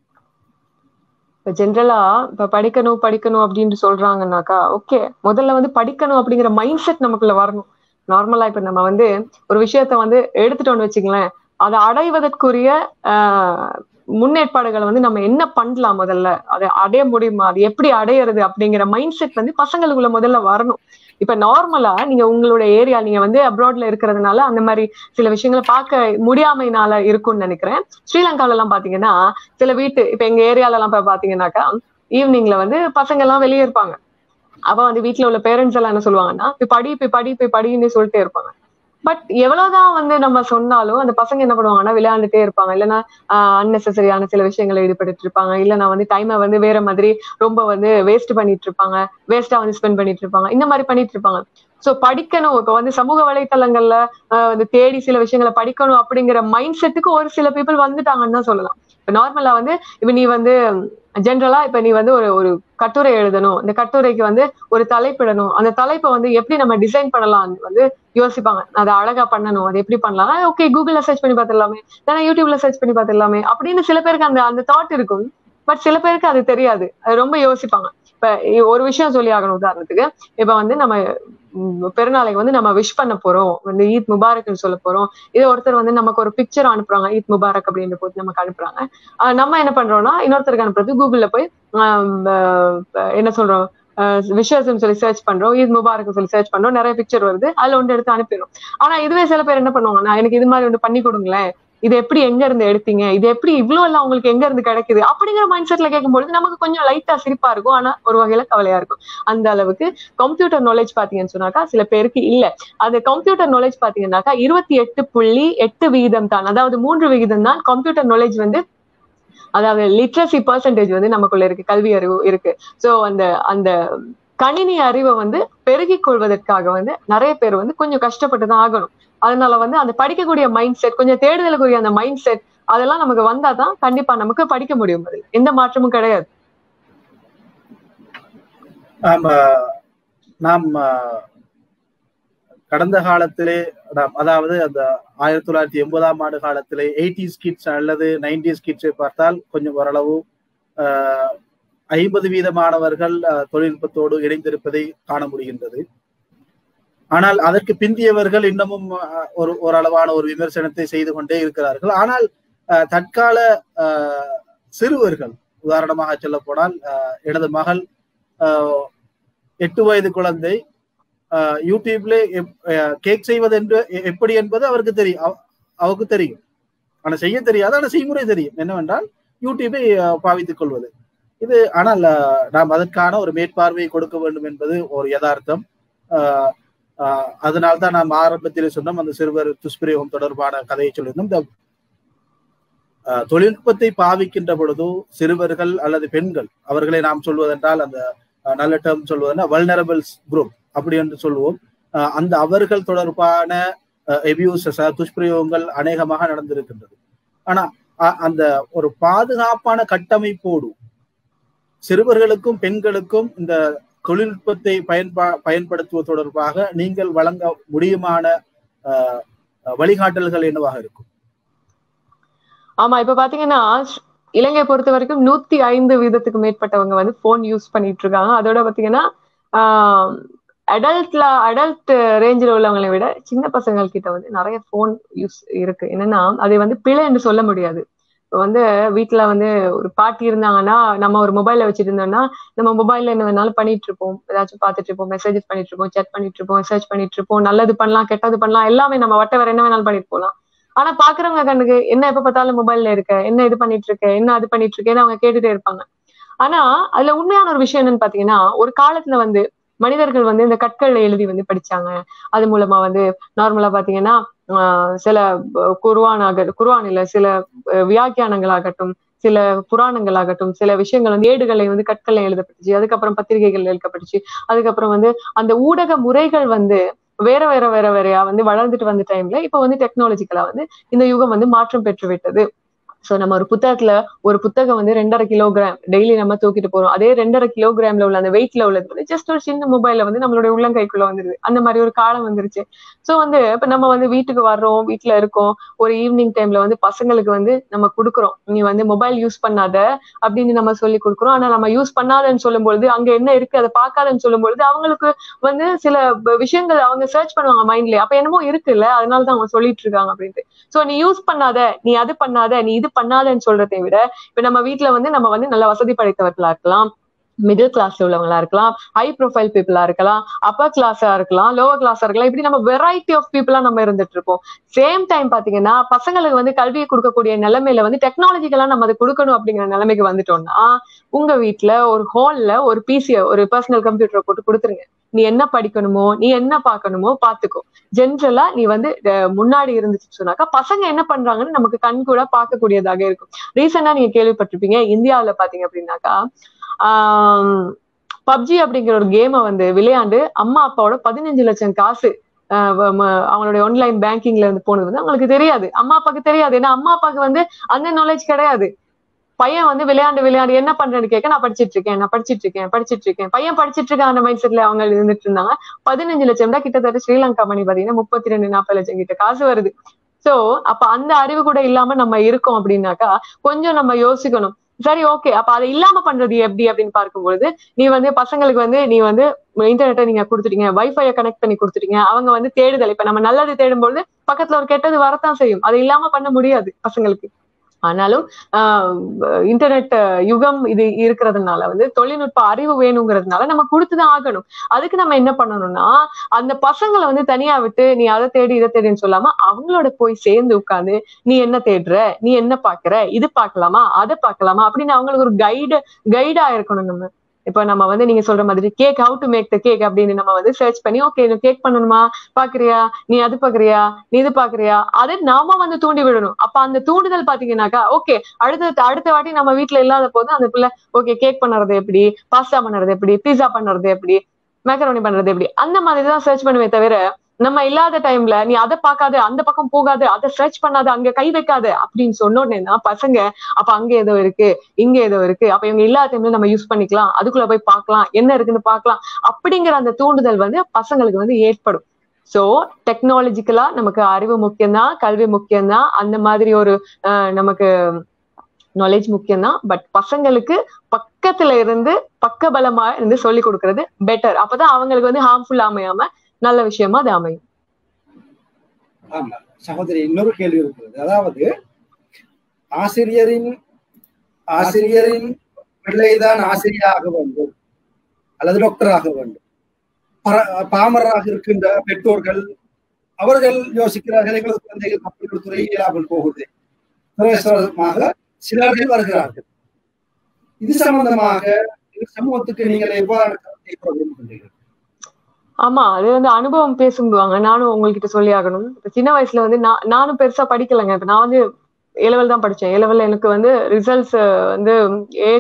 இப்ப ஜென்ரலா இப்ப படிக்கணும் படிக்கணும் அப்படின்னு சொல்றாங்கன்னாக்கா ஓகே முதல்ல வந்து படிக்கணும் அப்படிங்கிற மைண்ட் செட் நமக்குள்ள வரணும் நார்மலா இப்ப நம்ம வந்து ஒரு விஷயத்த வந்து எடுத்துட்டோம்னு வச்சுங்களேன் அதை அடைவதற்குரிய ஆஹ், முன்னேற்பாடுகளை வந்து நம்ம என்ன பண்ணலாம் முதல்ல அதை அடைய முடியுமா அது எப்படி அடையிறது அப்படிங்கிற மைண்ட் செட் வந்து பசங்களுக்குள்ள முதல்ல வரணும் இப்ப நார்மலா நீங்க உங்களுடைய ஏரியா நீங்க வந்து அப்ராட்ல இருக்கிறதுனால அந்த மாதிரி சில விஷயங்களை பார்க்க முடியாமைனால இருக்கும்னு நினைக்கிறேன் ஸ்ரீலங்கால எல்லாம் பாத்தீங்கன்னா சில வீட்டு இப்ப எங்க ஏரியால எல்லாம் போய் பாத்தீங்கன்னாக்கா ஈவினிங்ல வந்து பசங்க எல்லாம் வெளியே இருப்பாங்க அப்ப வந்து வீட்ல உள்ள பேரண்ட்ஸ் எல்லாம் என்ன சொல்லுவாங்கன்னா போய் படி போய் படி போய் படின்னு சொல்லிட்டே இருப்பாங்க பட் எவ்வளவுதான் வந்து நம்ம சொன்னாலும் அந்த பசங்க என்ன பண்ணுவாங்கன்னா விளையாண்டுட்டே இருப்பாங்க இல்லைன்னா அன்னெசரியான சில விஷயங்களை ஈடுபட்டு இருப்பாங்க இல்லைன்னா வந்து டைமை வந்து வேற மாதிரி ரொம்ப வந்து வேஸ்ட் பண்ணிட்டு இருப்பாங்க வேஸ்டா வந்து ஸ்பெண்ட் பண்ணிட்டு இருப்பாங்க இந்த மாதிரி பண்ணிட்டு இருப்பாங்க சோ படிக்கணும் இப்ப வந்து சமூக வலைத்தளங்கள்ல ஆஹ் வந்து தேடி சில விஷயங்களை படிக்கணும் அப்படிங்கிற மைண்ட் செட்டுக்கு ஒரு சில பீப்புள் வந்துட்டாங்கன்னு தான் சொல்லலாம் இப்ப நார்மலா வந்து இப்ப நீ வந்து ஜென்ரலா இப்ப நீ வந்து ஒரு ஒரு கட்டுரை எழுதணும் இந்த கட்டுரைக்கு வந்து ஒரு தலைப்பிடணும் அந்த தலைப்பை வந்து எப்படி நம்ம டிசைன் பண்ணலாம் வந்து யோசிப்பாங்க அதை அழகா பண்ணணும் அது எப்படி பண்ணலாம் ஓகே கூகுள்ல சர்ச் பண்ணி பார்த்துடலாமே இல்லைன்னா யூடியூப்ல சர்ச் பண்ணி பார்த்துடலாமே அப்படின்னு சில பேருக்கு அந்த அந்த தாட் இருக்கும் பட் சில பேருக்கு அது தெரியாது அது ரொம்ப யோசிப்பாங்க இப்ப ஒரு விஷயம் சொல்லி ஆகணும் உதாரணத்துக்கு இப்ப வந்து நம்ம உம், பெருநாளைக்கு வந்து நம்ம விஷ் பண்ண போறோம் வந்து ஈத் முபாரக்னு சொல்ல போறோம் இதே ஒருத்தர் வந்து நமக்கு ஒரு பிக்சர் அனுப்புறாங்க ஈத் முபாரக் அப்படின்னு போட்டு நமக்கு அனுப்புறாங்க ஆஹ் நம்ம என்ன பண்றோம்னா இன்னொருத்தருக்கு அனுப்புறது கூகுள்ல போய் ஆஹ் ஆஹ் என்ன சொல்றோம் விஷயம் சொல்லி சர்ச் பண்றோம் ஈத் முபாரக் சொல்லி சர்ச் பண்றோம் நிறைய பிக்சர் வருது அதுல ஒன்று எடுத்து அனுப்பிடும் ஆனா இதுவே சில பேர் என்ன பண்ணுவாங்கன்னா எனக்கு இது மாதிரி ஒன்று பண்ணி கொடுங்களேன் இது எப்படி எங்க இருந்து எடுத்தீங்க இது எப்படி இவ்வளவு எல்லாம் உங்களுக்கு எங்க இருந்து கிடைக்குது அப்படிங்கிற மைண்ட் செட்ல கேட்கும்பொழுது நமக்கு கொஞ்சம் லைட்டா சிரிப்பா இருக்கும் ஆனா ஒரு வகையில கவலையா இருக்கும் அந்த அளவுக்கு கம்ப்யூட்டர் நாலேஜ் பாத்தீங்கன்னு சொன்னாக்கா சில பேருக்கு இல்ல அது கம்ப்யூட்டர் நாலேஜ் பாத்தீங்கன்னாக்கா இருபத்தி எட்டு புள்ளி எட்டு விகிதம் தான் அதாவது மூன்று விகிதம் தான் கம்ப்யூட்டர் நாலேஜ் வந்து அதாவது லிட்ரஸி பர்சன்டேஜ் வந்து நமக்குள்ள இருக்கு கல்வி அறிவு இருக்கு சோ அந்த அந்த கணினி அறிவை வந்து பெருகிக் கொள்வதற்காக வந்து நிறைய பேர் வந்து கொஞ்சம் கஷ்டப்பட்டு தான் ஆகணும் அதனால வந்து அந்த படிக்கக்கூடிய மைண்ட் செட் கொஞ்சம் தேடுதலுக்குரிய அந்த மைண்ட் செட் அதெல்லாம் நமக்கு வந்தாதான் கண்டிப்பா நமக்கு படிக்க முடியும் அதில் எந்த மாற்றமும் கிடையாது ஆமா நாம் ஆஹ், கடந்த காலத்திலே நாம் அதாவது அந்த ஆயிரத்தி தொள்ளாயிரத்தி எண்பதாம் ஆண்டு காலத்திலே எயிட்டிஸ் கிட்ஸ் அல்லது நைன்டிஸ் கிட்ஸை பார்த்தால் கொஞ்சம் ஓரளவு ஆஹ், ஐம்பது வீத மாணவர்கள் ஆஹ், தொழில்நுட்பத்தோடு இணைந்திருப்பதை காண முடிகின்றது ஆனால் அதற்கு பிந்தியவர்கள் இன்னமும் ஆஹ், ஒரு ஓரளவான ஒரு விமர்சனத்தை செய்து கொண்டே இருக்கிறார்கள் ஆனால் ஆஹ், தற்கால ஆஹ், சிறுவர்கள் உதாரணமாக சொல்ல போனால் எனது மகள் ஆஹ், எட்டு வயது குழந்தை ஆஹ், யூடியூப்ல எப்- ஆஹ், கேக் செய்வது என்று எ- எப்படி என்பது அவருக்கு தெரியும் அவ- அவருக்கு தெரியும் ஆனா செய்ய தெரியாது ஆனா செய்முறை தெரியும் என்னவென்றால் யூடியூபை ஆஹ், பாவித்துக் கொள்வது இது ஆனால் ஆஹ், நாம் அதற்கான ஒரு மேற்பார்வையை கொடுக்க வேண்டும் என்பது ஒரு யதார்த்தம் ஆஹ், ஆஹ், அதனால்தான் நாம் ஆரம்பத்தில் சொன்னோம் அந்த சிறுவர் துஷ்பிரயோகம் தொடர்பான கதையை சொல்லியிருந்தோம் இந்த ஆஹ், தொழில்நுட்பத்தை பாவிக்கின்ற பொழுது சிறுவர்கள் அல்லது பெண்கள் அவர்களை நாம் சொல்வதென்றால் அந்த அஹ், நல்ல டேர்ம் சொல்வதுன்னா வல்னரபிள்ஸ் குரூப் அப்படி என்று சொல்லுவோம் அஹ், அந்த அவர்கள் தொடர்பான எபியூசஸ் துஷ்பிரயோகங்கள் அநேகமாக நடந்திருக்கின்றது ஆனா அ- அந்த ஒரு பாதுகாப்பான கட்டமைப்போடு சிறுவர்களுக்கும் பெண்களுக்கும் இந்த தொழில்நுட்பத்தை பயன்பா பயன்படுத்துவது தொடர்பாக நீங்கள் வழங்க முடியுமான அஹ், வழிகாட்டல்கள் என்னவாக இருக்கும் ஆமா இப்ப பாத்தீங்கன்னா ஸ்- இலங்கையை பொறுத்த வரைக்கும் நூத்தி ஐந்து வீதத்துக்கு மேற்பட்டவங்க வந்து போன் யூஸ் பண்ணிட்டு இருக்காங்க அதோட பாத்தீங்கன்னா அடல்ட்ல அடல்ட் ரேஞ்சில் உள்ளவங்களை விட சின்ன பசங்கள் கிட்ட வந்து நிறைய போன் யூஸ் இருக்கு என்னன்னா அதை வந்து பிழை என்று சொல்ல முடியாது இப்ப வந்து வீட்டுல வந்து ஒரு பாட்டி இருந்தாங்கன்னா நம்ம ஒரு மொபைல்ல வச்சுட்டு இருந்தோம்னா நம்ம மொபைல்ல என்ன வேணாலும் பண்ணிட்டு இருப்போம் ஏதாச்சும் பார்த்துட்டு இருப்போம் மெசேஜஸ் பண்ணிட்டு இருப்போம் chat பண்ணிட்டு இருப்போம் சர்ச் பண்ணிட்டு இருப்போம் நல்லது பண்ணலாம் கெட்டது பண்ணலாம் எல்லாமே நம்ம வட்ட வேற என்ன வேணாலும் பண்ணிட்டு போகலாம் ஆனா பாக்குறவங்க கண்ணுக்கு என்ன எப்ப பார்த்தாலும் மொபைல்ல இருக்க என்ன இது பண்ணிட்டு இருக்க என்ன அது பண்ணிட்டு இருக்கேன்னு அவங்க கேட்டுட்டே இருப்பாங்க ஆனா அதுல உண்மையான ஒரு விஷயம் என்னன்னு பாத்தீங்கன்னா ஒரு காலத்துல வந்து மனிதர்கள் வந்து இந்த கற்கள்ல எழுதி வந்து படிச்சாங்க அது மூலமா வந்து நார்மலா பாத்தீங்கன்னா ஆஹ் சில அஹ், குர்ஆனாக குர்ஆன் இல்ல சில அஹ், வியாக்கியானங்களாகட்டும் சில புராணங்களாகட்டும் சில விஷயங்கள் வந்து ஏடுகளை வந்து கற்கள்ல எழுதப்பட்டுச்சு அதுக்கப்புறம் பத்திரிகைகள் எழுதப்பட்டுச்சு அதுக்கப்புறம் வந்து அந்த ஊடக முறைகள் வந்து வேற வேற வேற வேறையா வந்து வளர்ந்துட்டு வந்த டைம்ல இப்ப வந்து டெக்னாலஜிக்கலா வந்து இந்த யுகம் வந்து மாற்றம் பெற்று விட்டது சோ நம்ம ஒரு புத்தகத்துல ஒரு புத்தகம் வந்து ரெண்டரை கிலோகிராம் டெய்லி நம்ம தூக்கிட்டு போறோம் அதே ரெண்டரை கிலோகிராம்ல உள்ள அந்த வெயிட்ல உள்ளது வந்து ஜஸ்ட் ஒரு சின்ன மொபைல்ல வந்து நம்மளுடைய உள்ளங்கைக்குள்ள வந்துருது அந்த மாதிரி ஒரு காலம் வந்துருச்சு சோ வந்து இப்ப நம்ம வந்து வீட்டுக்கு வர்றோம் வீட்டுல இருக்கோம் ஒரு ஈவினிங் டைம்ல வந்து பசங்களுக்கு வந்து நம்ம கொடுக்குறோம் நீ வந்து மொபைல் யூஸ் பண்ணாத அப்படின்னு நம்ம சொல்லி கொடுக்குறோம் ஆனா நம்ம யூஸ் பண்ணாதன்னு சொல்லும்பொழுது அங்க என்ன இருக்கு அதை பார்க்காதன்னு சொல்லும்பொழுது அவங்களுக்கு வந்து சில ப- விஷயங்கள் அவங்க சர்ச் பண்ணுவாங்க மைண்ட்ல அப்ப என்னமோ இருக்குல்ல அதனாலதான் அவங்க சொல்லிட்டு இருக்காங்க அப்படின்ட்டு சோ நீ யூஸ் பண்ணாத நீ அது பண்ணாத நீ இது பண்ணாதன்னு சொல்றதை விட இப்ப நம்ம வீட்ல வந்து நம்ம வந்து நல்ல வசதி படைத்தவர்களா இருக்கலாம் மிடில் கிளாஸ்ல உள்ளவங்களா இருக்கலாம் ஹை ப்ரொஃபைல் பீப்புளா இருக்கலாம் அப்பர் கிளாஸா இருக்கலாம் லோவர் கிளாஸா இருக்கலாம் இப்படி நம்ம வெரைட்டி ஆஃப் பீப்புளா நம்ம இருந்துட்டு இருப்போம் சேம் டைம் பாத்தீங்கன்னா பசங்களுக்கு வந்து கல்வியை கொடுக்கக்கூடிய நிலைமையில வந்து டெக்னாலஜிக்கலா நம்ம அதை கொடுக்கணும் அப்படிங்கிற நிலைமைக்கு வந்துட்டோம்னா உங்க வீட்ல ஒரு ஹால்ல ஒரு பிசிய ஒரு பர்சனல் கம்ப்யூட்டரை போட்டு கொடுத்துருங்க நீ என்ன படிக்கணுமோ நீ என்ன பார்க்கணுமோ பாத்துக்கோ ஜென்ரலா நீ வந்து அஹ், முன்னாடி இருந்துச்சு சொன்னாக்கா பசங்க என்ன பண்றாங்கன்னு நமக்கு கண் கூட பார்க்கக்கூடியதாக இருக்கும் ரீசெண்டா நீங்க கேள்விப்பட்டிருப்பீங்க இந்தியாவுல பாத்தீங்க அப்படின்னாக்கா பப்ஜி அப்படிங்கிற ஒரு கேமை வந்து விளையாண்டு அம்மா அப்பாவோட பதினஞ்சு லட்சம் காசு ஆஹ் வ- ம- அவங்களுடைய ஆன்லைன் பேங்கிங்ல இருந்து போனது வந்து அவங்களுக்கு தெரியாது அம்மா அப்பாவுக்கு தெரியாது ஏன்னா அம்மா அப்பாவுக்கு வந்து அந்த நாலேஜ் கிடையாது பையன் வந்து விளையாண்டு விளையாண்டு என்ன பண்றேன்னு கேட்க நான் படிச்சிட்டு இருக்கேன் நான் படிச்சிட்டு இருக்கேன் படிச்சிட்டு இருக்கேன் பையன் படிச்சிட்டு இருக்கான் அந்த மைண்ட் செட்ல அவங்க இருந்துட்டு இருந்தாங்க பதினஞ்சு லட்சம் தான் கிட்டத்தட்ட ஸ்ரீலங்கா மணி பாத்தீங்கன்னா முப்பத்தி ரெண்டு நாற்பது லட்சம் கிட்ட காசு வருது சோ அப்ப அந்த அறிவு கூட இல்லாம நம்ம இருக்கோம் அப்படின்னாக்கா கொஞ்சம் நம்ம யோசிக்கணும் சரி ஓகே அப்ப அதை இல்லாம பண்றது எப்படி அப்படின்னு பார்க்கும்பொழுது நீ வந்து பசங்களுக்கு வந்து நீ வந்து இன்டர்நெட்டை நீங்க கொடுத்துட்டீங்க வைஃபைய கனெக்ட் பண்ணி கொடுத்துட்டீங்க அவங்க வந்து தேடுதல் இப்ப நம்ம நல்லது தேடும்பொழுது பக்கத்துல ஒரு கெட்டது வரத்தான் செய்யும் அதை இல்லாம பண்ண முடியாது பசங்களுக்கு ஆனாலும் ஆஹ் இன்டர்நெட் யுகம் இது இருக்கிறதுனால வந்து தொழில்நுட்ப அறிவு வேணுங்கிறதுனால நம்ம கொடுத்துதான் ஆகணும் அதுக்கு நம்ம என்ன பண்ணணும்னா அந்த பசங்களை வந்து தனியா விட்டு நீ அதை தேடி இதை தேடின்னு சொல்லாம அவங்களோட போய் சேர்ந்து உட்கார்ந்து நீ என்ன தேடுற நீ என்ன பாக்குற இது பார்க்கலாமா அதை பார்க்கலாமா அப்படின்னு அவங்களுக்கு ஒரு கைடு கைடா இருக்கணும் நம்ம இப்ப நம்ம வந்து நீங்க சொல்ற மாதிரி cake how to make the cake அப்படின்னு நம்ம வந்து சர்ச் பண்ணி ஓகே கேக் பண்ணணுமா பாக்குறியா நீ அது பாக்குறியா நீ இது பாக்குறியா அதை நாம வந்து தூண்டி விடணும் அப்ப அந்த தூண்டுதல் பாத்தீங்கன்னாக்கா ஓகே அடுத்த அடுத்த வாட்டி நம்ம வீட்ல இல்லாத போது அந்த பிள்ளை ஓகே கேக் பண்ணுறது எப்படி பாஸ்தா பண்ணுறது எப்படி பீஸா பண்ணுறது எப்படி மேக்கரோனி பண்றது எப்படி அந்த மாதிரி தான் சர்ச் பண்ணுவே தவிர நம்ம இல்லாத டைம்ல நீ அதை பார்க்காத அந்த பக்கம் போகாத அதை சர்ச் பண்ணாத அங்க கை வைக்காத அப்படின்னு சொன்னோடனேனா பசங்க அப்ப அங்க ஏதோ இருக்கு இங்க ஏதோ இருக்கு அப்ப இவங்க இல்லாத டைம்ல நம்ம யூஸ் பண்ணிக்கலாம் அதுக்குள்ள போய் பார்க்கலாம் என்ன இருக்குன்னு பார்க்கலாம் அப்படிங்கிற அந்த தூண்டுதல் வந்து பசங்களுக்கு வந்து ஏற்படும் சோ டெக்னாலஜிக்கலா நமக்கு அறிவு முக்கியம்தான் கல்வி முக்கியம்தான் அந்த மாதிரி ஒரு அஹ், நமக்கு நாலேஜ் முக்கியம்தான் பட் பசங்களுக்கு பக்கத்துல இருந்து பக்கபலமா இருந்து சொல்லி கொடுக்கறது பெட்டர் அப்பதான் அவங்களுக்கு வந்து ஹார்ம்ஃபுல் அமையாம நல்ல விஷயமா அது அமையும் ஆமா சகோதரி இன்னொரு கேள்வி இருக்கிறது அதாவது ஆசிரியரின் ஆசிரியரின் பிள்ளைதான் ஆசிரியராக வேண்டும் அல்லது டாக்டராக வேண்டும் பர- பாமரராக இருக்கின்ற பெற்றோர்கள் அவர்கள் யோசிக்கிறார்கள் எங்களது குழந்தைகள் அப்படி துறை இல்லாமல் போகுது துரதிர்ஷ்டவசமாக சிலர்கள் வருகிறார்கள் இது சம்பந்தமாக இந்த சமூகத்துக்கு நீங்கள் எவ்வாறு கருத்தை கூற விரும்புகின்றீர்கள் ஆமா அது வந்து அனுபவம் பேசுவாங்க நானும் உங்ககிட்ட சொல்லி ஆகணும் இப்ப சின்ன வயசுல வந்து நான் நானும் பெருசா படிக்கலைங்க இப்ப நான் வந்து ஏலவல் தான் படிச்சேன் ஏலவல் எனக்கு வந்து ரிசல்ட்ஸ் வந்து A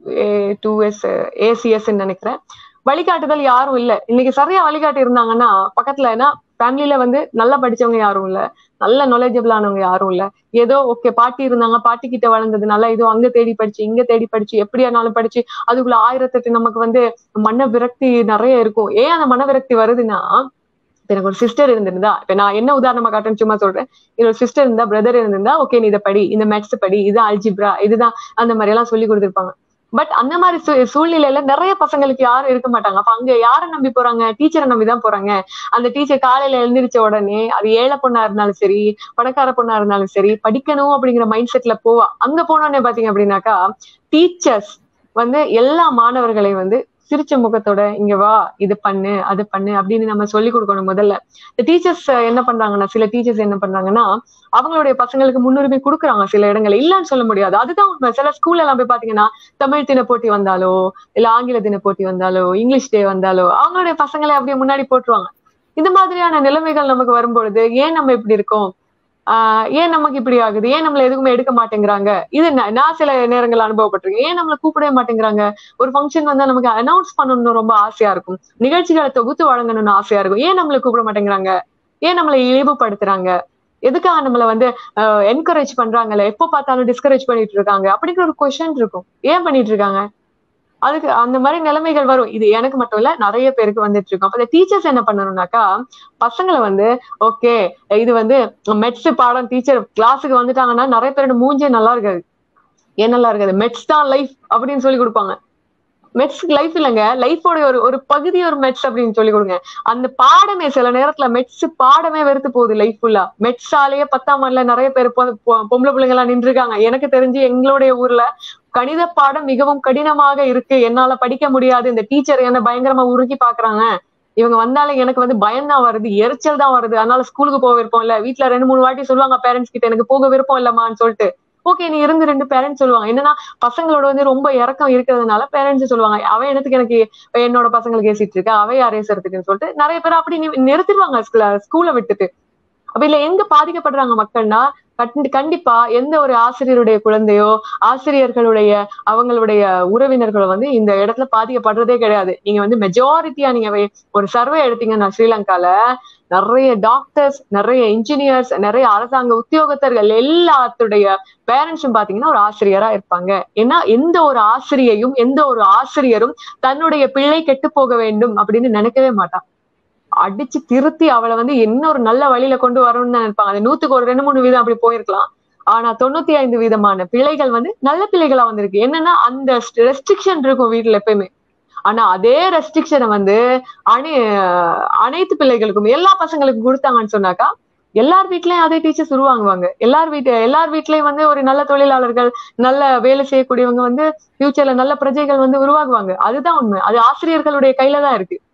A two S ACS நினைக்கிறேன் வழிகாட்டுதல் யாரும் இல்ல இன்னைக்கு சரியா வழிகாட்டி இருந்தாங்கன்னா பக்கத்துல ஏன்னா ஃபேமிலியில வந்து நல்லா படிச்சவங்க யாரும் இல்ல நல்ல knowledgeable ஆனவங்க யாரும் இல்ல ஏதோ ஓகே பாட்டி இருந்தாங்க பாட்டி கிட்ட வளர்ந்ததுனால ஏதோ அங்க தேடி படிச்சு இங்க தேடி படிச்சு எப்படியானாலும் படிச்சு அதுக்குள்ள ஆயிரத்தெட்டு நமக்கு வந்து மன விரக்தி நிறைய இருக்கும் ஏன் அந்த மன விரக்தி வருதுன்னா இப்ப எனக்கு ஒரு சிஸ்டர் இருந்திருந்தா இப்ப நான் என்ன உதாரணமா காட்டுறேன்னு சும்மா சொல்றேன் என்னோட சிஸ்டர் இருந்தா பிரதர் இருந்திருந்தா ஓகே நீ இதை படி இந்த மேத்ஸ் படி இது அல்ஜிப்ரா இதுதான் அந்த மாதிரி எல்லாம் சொல்லி கொடுத்திருப்பாங்க பட் அந்த மாதிரி சூ- சூழ்நிலையில நிறைய பசங்களுக்கு யாரும் இருக்க மாட்டாங்க அப்ப அங்க யாரை நம்பி போறாங்க டீச்சரை நம்பி தான் போறாங்க அந்த டீச்சர் காலையில எழுந்திரிச்ச உடனே அது ஏழை பொண்ணா இருந்தாலும் சரி பணக்கார பொண்ணா இருந்தாலும் சரி படிக்கணும் அப்படிங்கிற மைண்ட் செட்ல போவா அங்க போனோடனே பாத்தீங்க அப்படின்னாக்கா டீச்சர்ஸ் வந்து எல்லா மாணவர்களையும் வந்து சிரிச்ச முகத்தோட இங்க வா இது பண்ணு அது பண்ணு அப்படின்னு நம்ம சொல்லி கொடுக்கணும் முதல்ல இந்த டீச்சர்ஸ் என்ன பண்றாங்கன்னா சில டீச்சர்ஸ் என்ன பண்றாங்கன்னா அவங்களுடைய பசங்களுக்கு முன்னுரிமை கொடுக்குறாங்க சில இடங்கள்ல இல்லன்னு சொல்ல முடியாது அதுதான் உண்மை சில ஸ்கூல்ல எல்லாம் போய் பாத்தீங்கன்னா தமிழ் தின போட்டி வந்தாலோ இல்ல ஆங்கில தின போட்டி வந்தாலோ இங்கிலீஷ் டே வந்தாலோ அவங்களுடைய பசங்களை அப்படியே முன்னாடி போட்டுருவாங்க இந்த மாதிரியான நிலைமைகள் நமக்கு வரும்பொழுது ஏன் நம்ம இப்படி இருக்கோம் ஆஹ் ஏன் நமக்கு இப்படி ஆகுது ஏன் நம்மள எதுவுமே எடுக்க மாட்டேங்கிறாங்க இது நான் நான் சில நேரங்கள் அனுபவப்பட்டிருக்கேன் ஏன் நம்மள கூப்பிடவே மாட்டேங்கிறாங்க ஒரு ஃபங்க்ஷன் வந்தா நமக்கு அனௌன்ஸ் பண்ணணும்னு ரொம்ப ஆசையா இருக்கும் நிகழ்ச்சிகளை தொகுத்து வழங்கணும்னு ஆசையா இருக்கும் ஏன் நம்மள கூப்பிட மாட்டேங்கிறாங்க ஏன் நம்மளை இழிவுபடுத்துறாங்க எதுக்காக நம்மள வந்து என்கரேஜ் பண்றாங்கல்ல எப்போ பார்த்தாலும் டிஸ்கரேஜ் பண்ணிட்டு இருக்காங்க அப்படிங்கிற ஒரு கொஸ்டின் இருக்கும் ஏன் பண்ணிட்டு இருக்காங்க அதுக்கு அந்த மாதிரி நிலைமைகள் வரும் இது எனக்கு மட்டும் இல்ல நிறைய பேருக்கு வந்துட்டு இருக்கும் அப்ப டீச்சர்ஸ் என்ன பண்ணணும்னாக்கா பசங்களை வந்து ஓகே இது வந்து மெட்ஸ் பாடம் டீச்சர் கிளாஸுக்கு வந்துட்டாங்கன்னா நிறைய பேரோட மூஞ்சே நல்லா இருக்காது ஏன் நல்லா இருக்காது மெட்ஸ் தான் லைஃப் அப்படின்னு சொல்லி கொடுப்பாங்க மெட்ஸ் லைஃப் இல்லைங்க லைஃபோட ஒரு ஒரு பகுதி ஒரு மெட்ஸ் அப்படின்னு சொல்லி கொடுங்க அந்த பாடமே சில நேரத்துல மெட்ஸ் பாடமே வெறுத்து போகுது லைஃப் ஃபுல்லா மெட்ஸாலேயே பத்தாம் ஆண்டுல நிறைய பேர் பொ- பொ- பொம்பளை பிள்ளைங்க எல்லாம் நின்றுருக்காங்க எனக்கு தெரிஞ்சு எங்களுடைய ஊர்ல கணித பாடம் மிகவும் கடினமாக இருக்கு என்னால படிக்க முடியாது இந்த டீச்சர் என்ன பயங்கரமா உருகி பாக்குறாங்க இவங்க வந்தாலே எனக்கு வந்து பயம் தான் வருது எரிச்சல் தான் வருது அதனால ஸ்கூலுக்கு போக விருப்பம் இல்ல வீட்ல ரெண்டு மூணு வாட்டி சொல்லுவாங்க பேரண்ட்ஸ் கிட்ட எனக்கு போக விருப்பம் இல்லம்மான்னு சொல்லிட்டு ஓகே நீ இருந்து ரெண்டு பேரண்ட்ஸ் சொல்லுவாங்க என்னன்னா பசங்களோட வந்து ரொம்ப இறக்கம் இருக்கிறதுனால பேரண்ட்ஸ் சொல்லுவாங்க அவன் என்னத்துக்கு எனக்கு என்னோட பசங்களுக்கு ஏசிட்டு இருக்கா அவ யார் ஏசுறதுக்குன்னு சொல்லிட்டு நிறைய பேர் அப்படி நி- நிறுத்திடுவாங்க ஸ்கூலை விட்டுட்டு அப்ப இல்ல எங்க பாதிக்கப்படுறாங்க மக்கள்னா கண்டி- கண்டிப்பா எந்த ஒரு ஆசிரியருடைய குழந்தையோ ஆசிரியர்களுடைய அவங்களுடைய உறவினர்களோ வந்து இந்த இடத்துல பாதிக்கப்படுறதே கிடையாது நீங்க வந்து மெஜாரிட்டியா நீங்க வே- ஒரு சர்வே எடுத்தீங்கன்னா ஸ்ரீலங்கால நிறைய டாக்டர்ஸ் நிறைய இன்ஜினியர்ஸ் நிறைய அரசாங்க உத்தியோகத்தர்கள் எல்லாத்துடைய பேரண்ட்ஸும் பாத்தீங்கன்னா ஒரு ஆசிரியரா இருப்பாங்க ஏன்னா எந்த ஒரு ஆசிரியையும் எந்த ஒரு ஆசிரியரும் தன்னுடைய பிள்ளை கெட்டு போக வேண்டும் அப்படின்னு நினைக்கவே மாட்டான் அடிச்சு திருத்தி அவளை வந்து என்ன ஒரு நல்ல வழியில கொண்டு வரணும்னு தான் நினைப்பாங்க அது நூத்துக்கு ஒரு ரெண்டு மூணு வீதம் அப்படி போயிருக்கலாம் ஆனா தொண்ணூத்தி ஐந்து விதமான பிள்ளைகள் வந்து நல்ல பிள்ளைகளா வந்திருக்கு என்னன்னா அந்த ரெஸ்ட்ரிக்ஷன் இருக்கும் வீட்டுல எப்பயுமே ஆனா அதே ரெஸ்ட்ரிக்ஷனை வந்து அனை அனைத்து பிள்ளைகளுக்கும் எல்லா பசங்களுக்கும் கொடுத்தாங்கன்னு சொன்னாக்கா எல்லார் வீட்லயும் அதே டீச்சர்ஸ் உருவாங்குவாங்க எல்லார் வீட்டு எல்லார் வீட்லயும் வந்து ஒரு நல்ல தொழிலாளர்கள் நல்ல வேலை செய்யக்கூடியவங்க வந்து ஃபியூச்சர்ல நல்ல பிரஜைகள் வந்து உருவாகுவாங்க அதுதான் உண்மை அது ஆசிரியர்களுடைய கையில தான் இருக்கு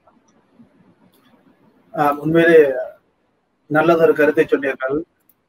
ஆஹ் உண்மையிலே நல்லதொரு கருத்தை சொன்னீர்கள்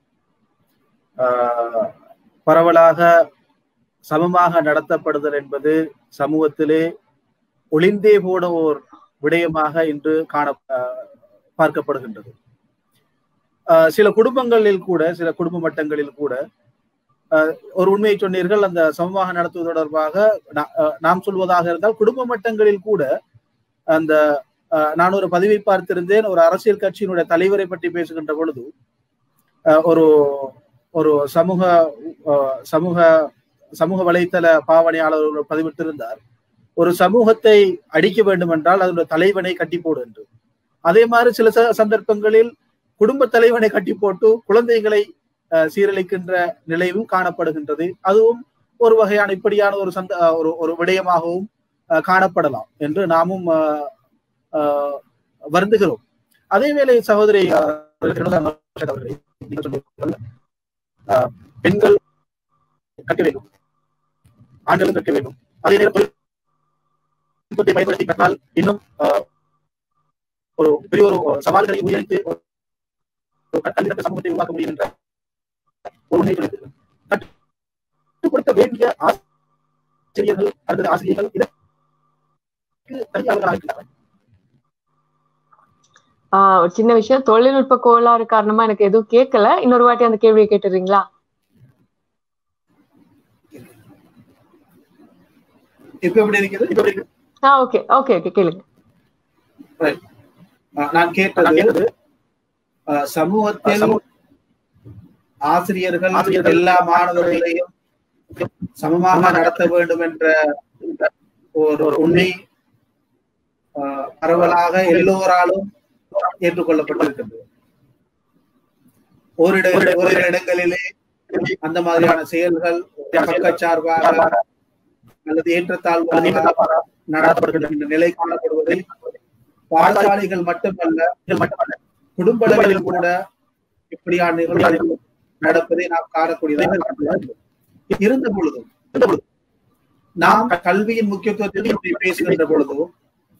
ஆஹ் பரவலாக சமமாக நடத்தப்படுதல் என்பது சமூகத்திலே ஒளிந்தே போன ஓர் விடயமாக இன்று காண ஆஹ் பார்க்கப்படுகின்றது ஆஹ் சில குடும்பங்களில் கூட சில குடும்ப மட்டங்களில் கூட ஆஹ் ஒரு உண்மையை சொன்னீர்கள் அந்த சமமாக நடத்துவது தொடர்பாக நா- ஆஹ் நாம் சொல்வதாக இருந்தால் குடும்ப மட்டங்களில் கூட அந்த ஆஹ் நான் ஒரு பதிவை பார்த்திருந்தேன் ஒரு அரசியல் கட்சியினுடைய தலைவரை பற்றி பேசுகின்ற பொழுது ஆஹ் ஒரு ஒரு சமூக ஆஹ் சமூக சமூக வலைத்தள பாவனையாளர் ஒருவர் பதிவிட்டிருந்தார் ஒரு சமூகத்தை அடிக்க வேண்டும் என்றால் அதனுடைய தலைவனை கட்டி போடு என்று அதே மாதிரி சில ச- சந்தர்ப்பங்களில் குடும்ப தலைவனை கட்டி போட்டு குழந்தைகளை ஆஹ் சீரழிக்கின்ற நிலையும் காணப்படுகின்றது அதுவும் ஒரு வகையான இப்படியான ஒரு சந்த ஆஹ் ஒரு ஒரு விடயமாகவும் ஆஹ் காணப்படலாம் என்று நாமும் ஆஹ் ஆஹ் வருந்துகிறோம் அதே வேளை சகோதரி ஆஹ் அவர்களே, நீங்கள் சொன்னீர்கள், ஆஹ் பெண்கள் கற்க வேண்டும் ஆண்களும் கற்க வேண்டும் அதே நேரம் தொழில்நுட்பத்தை பயன்படுத்தி கற்றால் இன்னும் ஆஹ், ஒரு பெரிய ஒரு சவால்களை உயர்த்து ஒரு கல்வி கற்ற சமூகத்தை உருவாக்க முடியும் என்ற ஒரு உண்மையை சொல்லியிருக்கிறது. கட்டுப்படுத்த வேண்டிய ஆசிரியர்கள் அல்லது ஆசிரியர்கள் இதற்கு தனியாளர்களாக இருக்கிறார்கள் ஆஹ் ஒரு சின்ன விஷயம் தொழில்நுட்ப கோளாறு காரணமா எனக்கு எதுவும் கேட்கல இன்னொரு வாட்டி அந்த கேள்வியை கேட்டுறீங்களா இப்ப எப்படி இருக்குது இப்ப எப்படி இருக்குது? ஆ ஓகே ஓகே ஓகே கேளுங்க அஹ் நான் கேட்டது அஹ் சமூகத்தில் ஆசிரியர்கள் எல்லா மாணவர்களையும் சமமாக நடத்த வேண்டும் என்ற ஒரு உண்மை அஹ், பரவலாக எல்லோராலும் ஏற்றுக்கொள்ளப்பட்டிருக்கின்றது ஓரிட ஓரிரு இடங்களிலே அந்த மாதிரியான செயல்கள் பக்கச்சார்பாக அல்லது ஏற்றத்தாழ்வாக நடத்தப்படுகின்ற நிலை காணப்படுவதை பாடசாலைகள் மட்டுமல்ல குடும்ப அளவிலும் கூட இப்படியான நிகழ்வுகள் நடப்பதை நாம் காணக்கூடியதாக இருந்த பொழுதும் நாம் கல்வியின் முக்கியத்துவத்தை பற்றி பேசுகின்ற பொழுதும்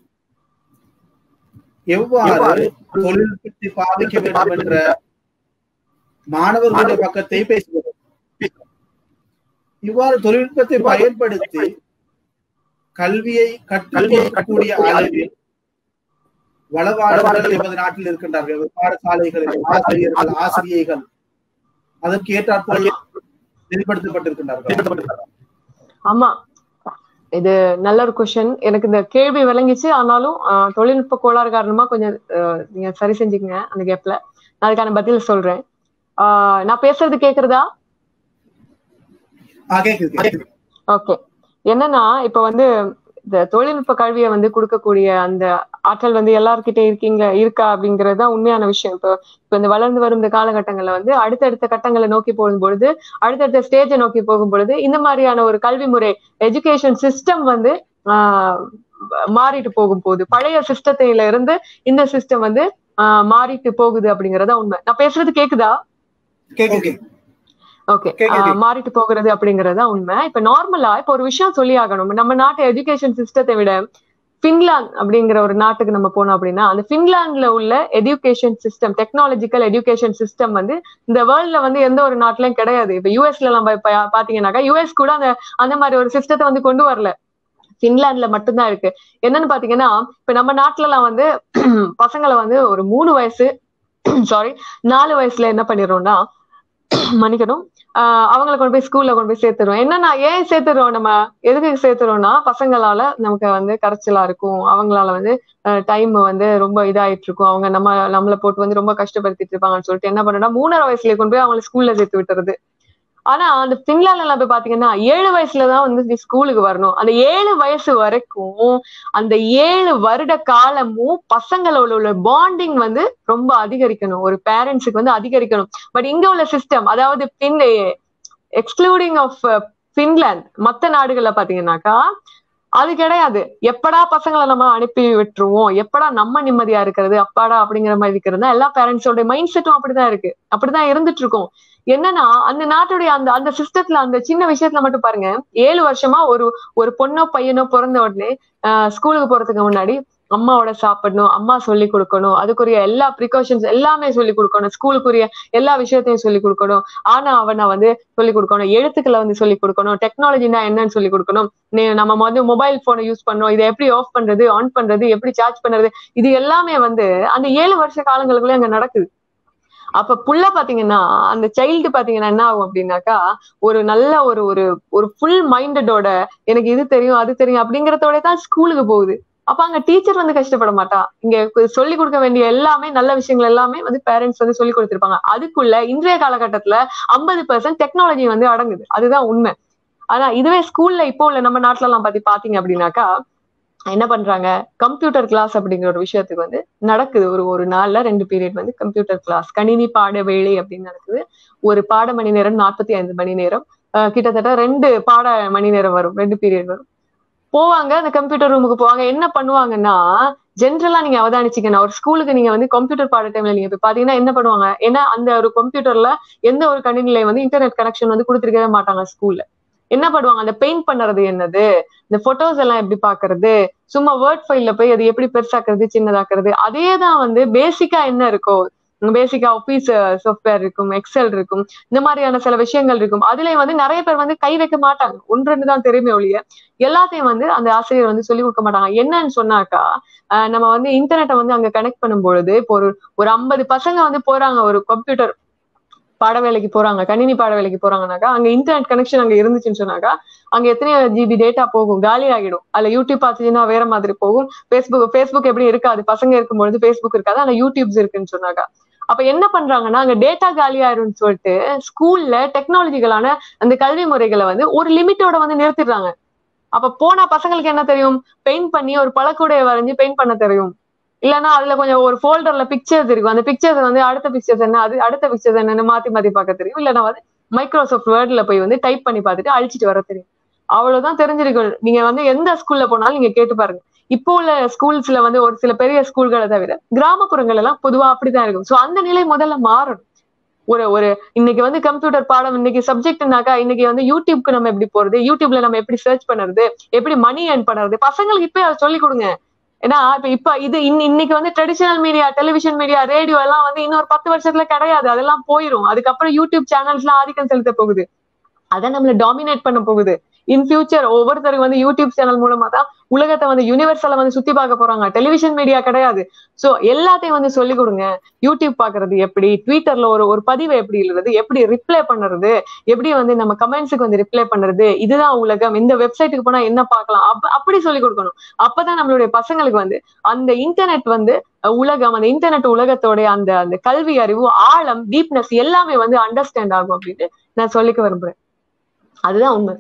எவ்வாறு தொழில்நுட்பத்தை பாதிக்க வேண்டும் என்ற மாணவர்களுடைய பக்கத்தை பேசுகிறோம் இவ்வாறு தொழில்நுட்பத்தை பயன்படுத்தி கல்வியை கற்றுக்கொள்ளக்கூடிய அளவில் வளவாளர்கள் எமது நாட்டில் இருக்கின்றார்கள் பாடசாலைகளில் ஆசிரியர்கள் ஆசிரியைகள் அதற்கு ஏற்றாற்போல் வெளிப்படுத்தப்பட்டிருக்கின்றார்கள் ஆமா இது நல்ல ஒரு கொஸ்டின் எனக்கு இந்த கேள்வி விளங்கிச்சு ஆனாலும் ஆஹ், தொழில்நுட்ப கோளாறு காரணமா கொஞ்சம் ஆஹ், நீங்க சரி செஞ்சுக்கங்க அந்த கேப்ல நான் அதுக்கான பதில் சொல்றேன் ஆஹ், நான் பேசுறது கேக்குறதா ஆ, கேக்குது கேக்குது. ஓகே என்னன்னா இப்ப வந்து இந்த தொழில்நுட்ப கல்வியை வந்து கொடுக்கக்கூடிய அந்த ஆற்றல் வந்து எல்லார்கிட்ட இருக்கீங்க இருக்கா அப்படிங்கிறது தான் உண்மையான விஷயம் இப்போ இப்போ இந்த வளர்ந்து வரும் இந்த காலகட்டங்கள்ல வந்து அடுத்தடுத்த கட்டங்களை நோக்கி போகும் பொழுது அடுத்தடுத்த ஸ்டேஜை நோக்கி போகும் பொழுது இந்த மாதிரியான ஒரு கல்வி முறை எஜுகேஷன் சிஸ்டம் வந்து ஆஹ் மாறிட்டு போகும் போது பழைய சிஸ்டத்தில இருந்து இந்த சிஸ்டம் வந்து ஆஹ் மாறிட்டு போகுது அப்படிங்கறதா உண்மை நான் பேசுறது கேக்குதா கேக்குது கேக்குது. ஓகே கேக்குது. மாறிட்டு போகிறது அப்படிங்கறதா உண்மை இப்ப நார்மலா இப்ப ஒரு விஷயம் சொல்லி ஆகணும் நம்ம நாட்டு எஜுகேஷன் சிஸ்டத்தை விட பின்லாந்து அப்படிங்கிற ஒரு நாட்டுக்கு நம்ம போனோம் அப்படின்னா அந்த பின்லாந்துல உள்ள education system technological education system வந்து இந்த வேர்ல்ட்ல வந்து எந்த ஒரு நாட்டிலயும் கிடையாது இப்ப யூஎஸ்ல நம்ம இப்ப பாத்தீங்கன்னாக்கா யூஎஸ் கூட அந்த அந்த மாதிரி ஒரு சிஸ்டத்தை வந்து கொண்டு வரல பின்லாந்துல மட்டும்தான் இருக்கு என்னன்னு பாத்தீங்கன்னா இப்ப நம்ம நாட்டுல எல்லாம் வந்து பசங்களை வந்து ஒரு மூணு வயசு சாரி நாலு வயசுல என்ன பண்ணிடுறோம்னா மன்னிக்கணும் ஆஹ் அவங்களை கொண்டு போய் ஸ்கூல்ல கொண்டு போய் சேர்த்துறோம் என்னன்னா ஏன் சேர்த்துறோம் நம்ம எதுக்கு சேர்த்துறோம்னா பசங்களால நமக்கு வந்து கரைச்சலா இருக்கும் அவங்களால வந்து டைம் வந்து ரொம்ப இதாயிட்டு இருக்கும் அவங்க நம்ம நம்மளை போட்டு வந்து ரொம்ப கஷ்டப்படுத்திட்டு இருப்பாங்கன்னு சொல்லிட்டு என்ன பண்ணோம்னா மூணரை வயசுலயே கொண்டு போய் அவங்களை ஸ்கூல்ல சேர்த்து விட்டுறது ஆனா அந்த பின்லாந்துல எல்லாம் போய் பாத்தீங்கன்னா ஏழு வயசுலதான் வந்து நீ ஸ்கூலுக்கு வரணும் அந்த ஏழு வயசு வரைக்கும் அந்த ஏழு வருட காலமும் பசங்களோட உள்ள பாண்டிங் வந்து ரொம்ப அதிகரிக்கணும் ஒரு பேரண்ட்ஸுக்கு வந்து அதிகரிக்கணும் பட் இங்க உள்ள சிஸ்டம் அதாவது பின் எக்ஸ்க்ளூடிங் ஆஃப் பின்லாந்து மத்த நாடுகள்ல பாத்தீங்கன்னாக்கா அது கிடையாது எப்படா பசங்களை நம்ம அனுப்பி விட்டுருவோம் எப்படா நம்ம நிம்மதியா இருக்கிறது அப்பாடா அப்படிங்கிற மாதிரி இருக்கிறது தான் எல்லா பேரண்ட்ஸோட மைண்ட் செட்டும் அப்படிதான் இருக்கு அப்படிதான் இருந்துட்டு இருக்கும் என்னன்னா அந்த நாட்டுடைய அந்த அந்த சிஸ்டத்துல அந்த சின்ன விஷயத்துல மட்டும் பாருங்க ஏழு வருஷமா ஒரு ஒரு பொண்ணோ பையனோ பிறந்த உடனே ஆஹ் ஸ்கூலுக்கு போறதுக்கு முன்னாடி அம்மாவோட சாப்பிடணும் அம்மா சொல்லி கொடுக்கணும் அதுக்குரிய எல்லா ப்ரிகாஷன்ஸ் எல்லாமே சொல்லி கொடுக்கணும் ஸ்கூலுக்குரிய எல்லா விஷயத்தையும் சொல்லி கொடுக்கணும் ஆனா அவனை வந்து சொல்லி கொடுக்கணும் எழுத்துக்களை வந்து சொல்லி கொடுக்கணும் டெக்னாலஜினா என்னன்னு சொல்லி கொடுக்கணும் நீ- நம்ம வந்து மொபைல் போனை யூஸ் பண்ணோம் இதை எப்படி ஆஃப் பண்றது ஆன் பண்றது எப்படி சார்ஜ் பண்றது இது எல்லாமே வந்து அந்த ஏழு வருஷ காலங்களுக்குள்ள அங்க நடக்குது அப்ப புள்ள பாத்தீங்கன்னா அந்த சைல்டு பாத்தீங்கன்னா என்ன ஆகும் அப்படின்னாக்கா ஒரு நல்ல ஒரு ஒரு ஒரு ஃபுல் மைண்டடோட எனக்கு இது தெரியும் அது தெரியும் அப்படிங்கறதோட தான் ஸ்கூலுக்கு போகுது அப்ப அங்க டீச்சர் வந்து கஷ்டப்பட மாட்டா இங்க சொல்லி கொடுக்க வேண்டிய எல்லாமே நல்ல விஷயங்கள் எல்லாமே வந்து பேரண்ட்ஸ் வந்து சொல்லி கொடுத்திருப்பாங்க அதுக்குள்ள இன்றைய காலகட்டத்துல ஐம்பது பெர்சன்ட் டெக்னாலஜி வந்து அடங்குது அதுதான் உண்மை ஆனா இதுவே ஸ்கூல்ல இப்போ உள்ள நம்ம நாட்டுல எல்லாம் பாத்தி பாத்தீங்க அப்படின்னாக்கா என்ன பண்றாங்க கம்ப்யூட்டர் கிளாஸ் அப்படிங்கிற ஒரு விஷயத்துக்கு வந்து நடக்குது ஒரு ஒரு நாள்ல ரெண்டு பீரியட் வந்து கம்ப்யூட்டர் கிளாஸ் கணினி பாட வேலை அப்படின்னு நடக்குது ஒரு பாட மணி நேரம் நாற்பத்தி ஐந்து மணி நேரம் அஹ் கிட்டத்தட்ட ரெண்டு பாட மணி நேரம் வரும் ரெண்டு பீரியட் வரும் போவாங்க அந்த கம்ப்யூட்டர் ரூமுக்கு போவாங்க என்ன பண்ணுவாங்கன்னா ஜென்ரலா நீங்க அவதானிச்சீங்கன்னா ஒரு ஸ்கூலுக்கு நீங்க வந்து கம்ப்யூட்டர் பாட டைம்ல நீங்க போய் பாத்தீங்கன்னா என்ன பண்ணுவாங்க ஏன்னா அந்த ஒரு கம்ப்யூட்டர்ல எந்த ஒரு கணினில வந்து இன்டர்நெட் கனெக்ஷன் வந்து கொடுத்துருக்கவே மாட்டாங்க ஸ்கூல்ல என்ன பண்ணுவாங்க அந்த பெயிண்ட் பண்றது என்னது இந்த போட்டோஸ் எல்லாம் எப்படி பாக்குறது சும்மா வேர்ட் ஃபைல்ல போய் அது எப்படி பெருசாக்குறது சின்னதாக்குறது அதே தான் வந்து பேசிக்கா என்ன இருக்கோ பேசிக்கா ஆஃபீஸ் சாஃப்ட்வேர் இருக்கும் எக்ஸல் இருக்கும் இந்த மாதிரியான சில விஷயங்கள் இருக்கும் அதுல வந்து நிறைய பேர் வந்து கை வைக்க மாட்டாங்க ஒன்று ரெண்டு தான் தெரியுமே ஒழிய எல்லாத்தையும் வந்து அந்த ஆசிரியர் வந்து சொல்லி கொடுக்க மாட்டாங்க என்னன்னு சொன்னாக்கா ஆஹ் நம்ம வந்து இன்டர்நெட்டை வந்து அங்க கனெக்ட் பண்ணும் பொழுது இப்போ ஒரு ஒரு ஐம்பது பசங்க வந்து போறாங்க ஒரு கம்ப்யூட்டர் பாட வேலைக்கு போறாங்க கணினி பாட வேலைக்கு போறாங்கனாக்கா அங்க இன்டர்நெட் கனெக்ஷன் அங்க இருந்துச்சுன்னு சொன்னாக்கா அங்க எத்தனை ஜிபி டேட்டா போகும் காலி ஆகிடும் அதுல யூடியூப் பார்த்துச்சுன்னா வேற மாதிரி போகும் ஃபேஸ்புக் ஃபேஸ்புக் எப்படி இருக்காது பசங்க இருக்கும்பொழுது ஃபேஸ்புக் இருக்காது ஆனா யூடியூப்ஸ் இருக்குன்னு சொன்னாக்கா அப்ப என்ன பண்றாங்கன்னா அங்க டேட்டா காலி ஆயிரும்னு சொல்லிட்டு ஸ்கூல்ல டெக்னாலஜிகளான அந்த கல்வி முறைகளை வந்து ஒரு லிமிட்டோட வந்து நிறுத்திடுறாங்க அப்ப போனா பசங்களுக்கு என்ன தெரியும் பெயிண்ட் பண்ணி ஒரு பழக்கூடைய வரைஞ்சு பெயிண்ட் பண்ண தெரியும் இல்லைன்னா அதுல கொஞ்சம் ஒரு ஃபோல்டர்ல பிக்சர்ஸ் இருக்கும் அந்த பிக்சர்ஸ் வந்து அடுத்த பிக்சர்ஸ் என்ன அது அடுத்த பிக்சர்ஸ் என்னன்னு மாத்தி மாத்தி பார்க்க தெரியும் இல்லைன்னா வந்து மைக்ரோசாஃப்ட் வேர்ட்ல போய் வந்து டைப் பண்ணி பார்த்துட்டு அழிச்சிட்டு வர தெரியும் அவ்வளவுதான் தெரிஞ்சிருக்கும் நீங்க வந்து எந்த ஸ்கூல்ல போனாலும் நீங்க கேட்டு பாருங்க இப்போ உள்ள ஸ்கூல்ஸ்ல வந்து ஒரு சில பெரிய ஸ்கூல்களை தவிர கிராமப்புறங்கள் எல்லாம் பொதுவா அப்படிதான் இருக்கும் சோ அந்த நிலை முதல்ல மாறணும் ஒரு ஒரு இன்னைக்கு வந்து கம்ப்யூட்டர் பாடம் இன்னைக்கு சப்ஜெக்ட்னாக்கா இன்னைக்கு வந்து யூடியூப்க்கு நம்ம எப்படி போறது யூடியூப்ல நம்ம எப்படி சர்ச் பண்றது எப்படி மணி ஏர்ன் பண்றது பசங்களுக்கு இப்ப அதை சொல்லி கொடுங்க ஏன்னா இப்ப இப்ப இது இன்னைக்கு வந்து traditional media television media radio எல்லாம் வந்து இன்னொரு பத்து வருஷத்துல கிடையாது அதெல்லாம் போயிரும் அதுக்கப்புறம் யூடியூப் சேனல்ஸ் எல்லாம் ஆதிக்கம் செலுத்த போகுது அதை நம்மள டாமினேட் பண்ண போகுது இன் ஃபியூச்சர் ஒவ்வொருத்தருக்கு வந்து யூடியூப் சேனல் மூலமா தான் உலகத்தை வந்து யூனிவர்சல வந்து சுத்தி பார்க்க போறாங்க டெலிவிஷன் மீடியா கிடையாது சோ எல்லாத்தையும் வந்து சொல்லி கொடுங்க யூடியூப் பாக்குறது எப்படி ட்விட்டர்ல ஒரு ஒரு பதிவை எப்படி எழுதுறது எப்படி ரிப்ளை பண்ணுறது எப்படி வந்து நம்ம கமெண்ட்ஸுக்கு வந்து ரிப்ளை பண்றது இதுதான் உலகம் இந்த வெப்சைட்டுக்கு போனா என்ன பார்க்கலாம் அப் அப்படி சொல்லி கொடுக்கணும் அப்பதான் நம்மளுடைய பசங்களுக்கு வந்து அந்த இன்டர்நெட் வந்து உலகம் அந்த இன்டர்நெட் உலகத்தோட அந்த அந்த கல்வி அறிவு ஆழம் டீப்னஸ் எல்லாமே வந்து அண்டர்ஸ்டாண்ட் ஆகும் அப்படின்னு நான் சொல்லிக்க விரும்புறேன் அதுதான் உண்மை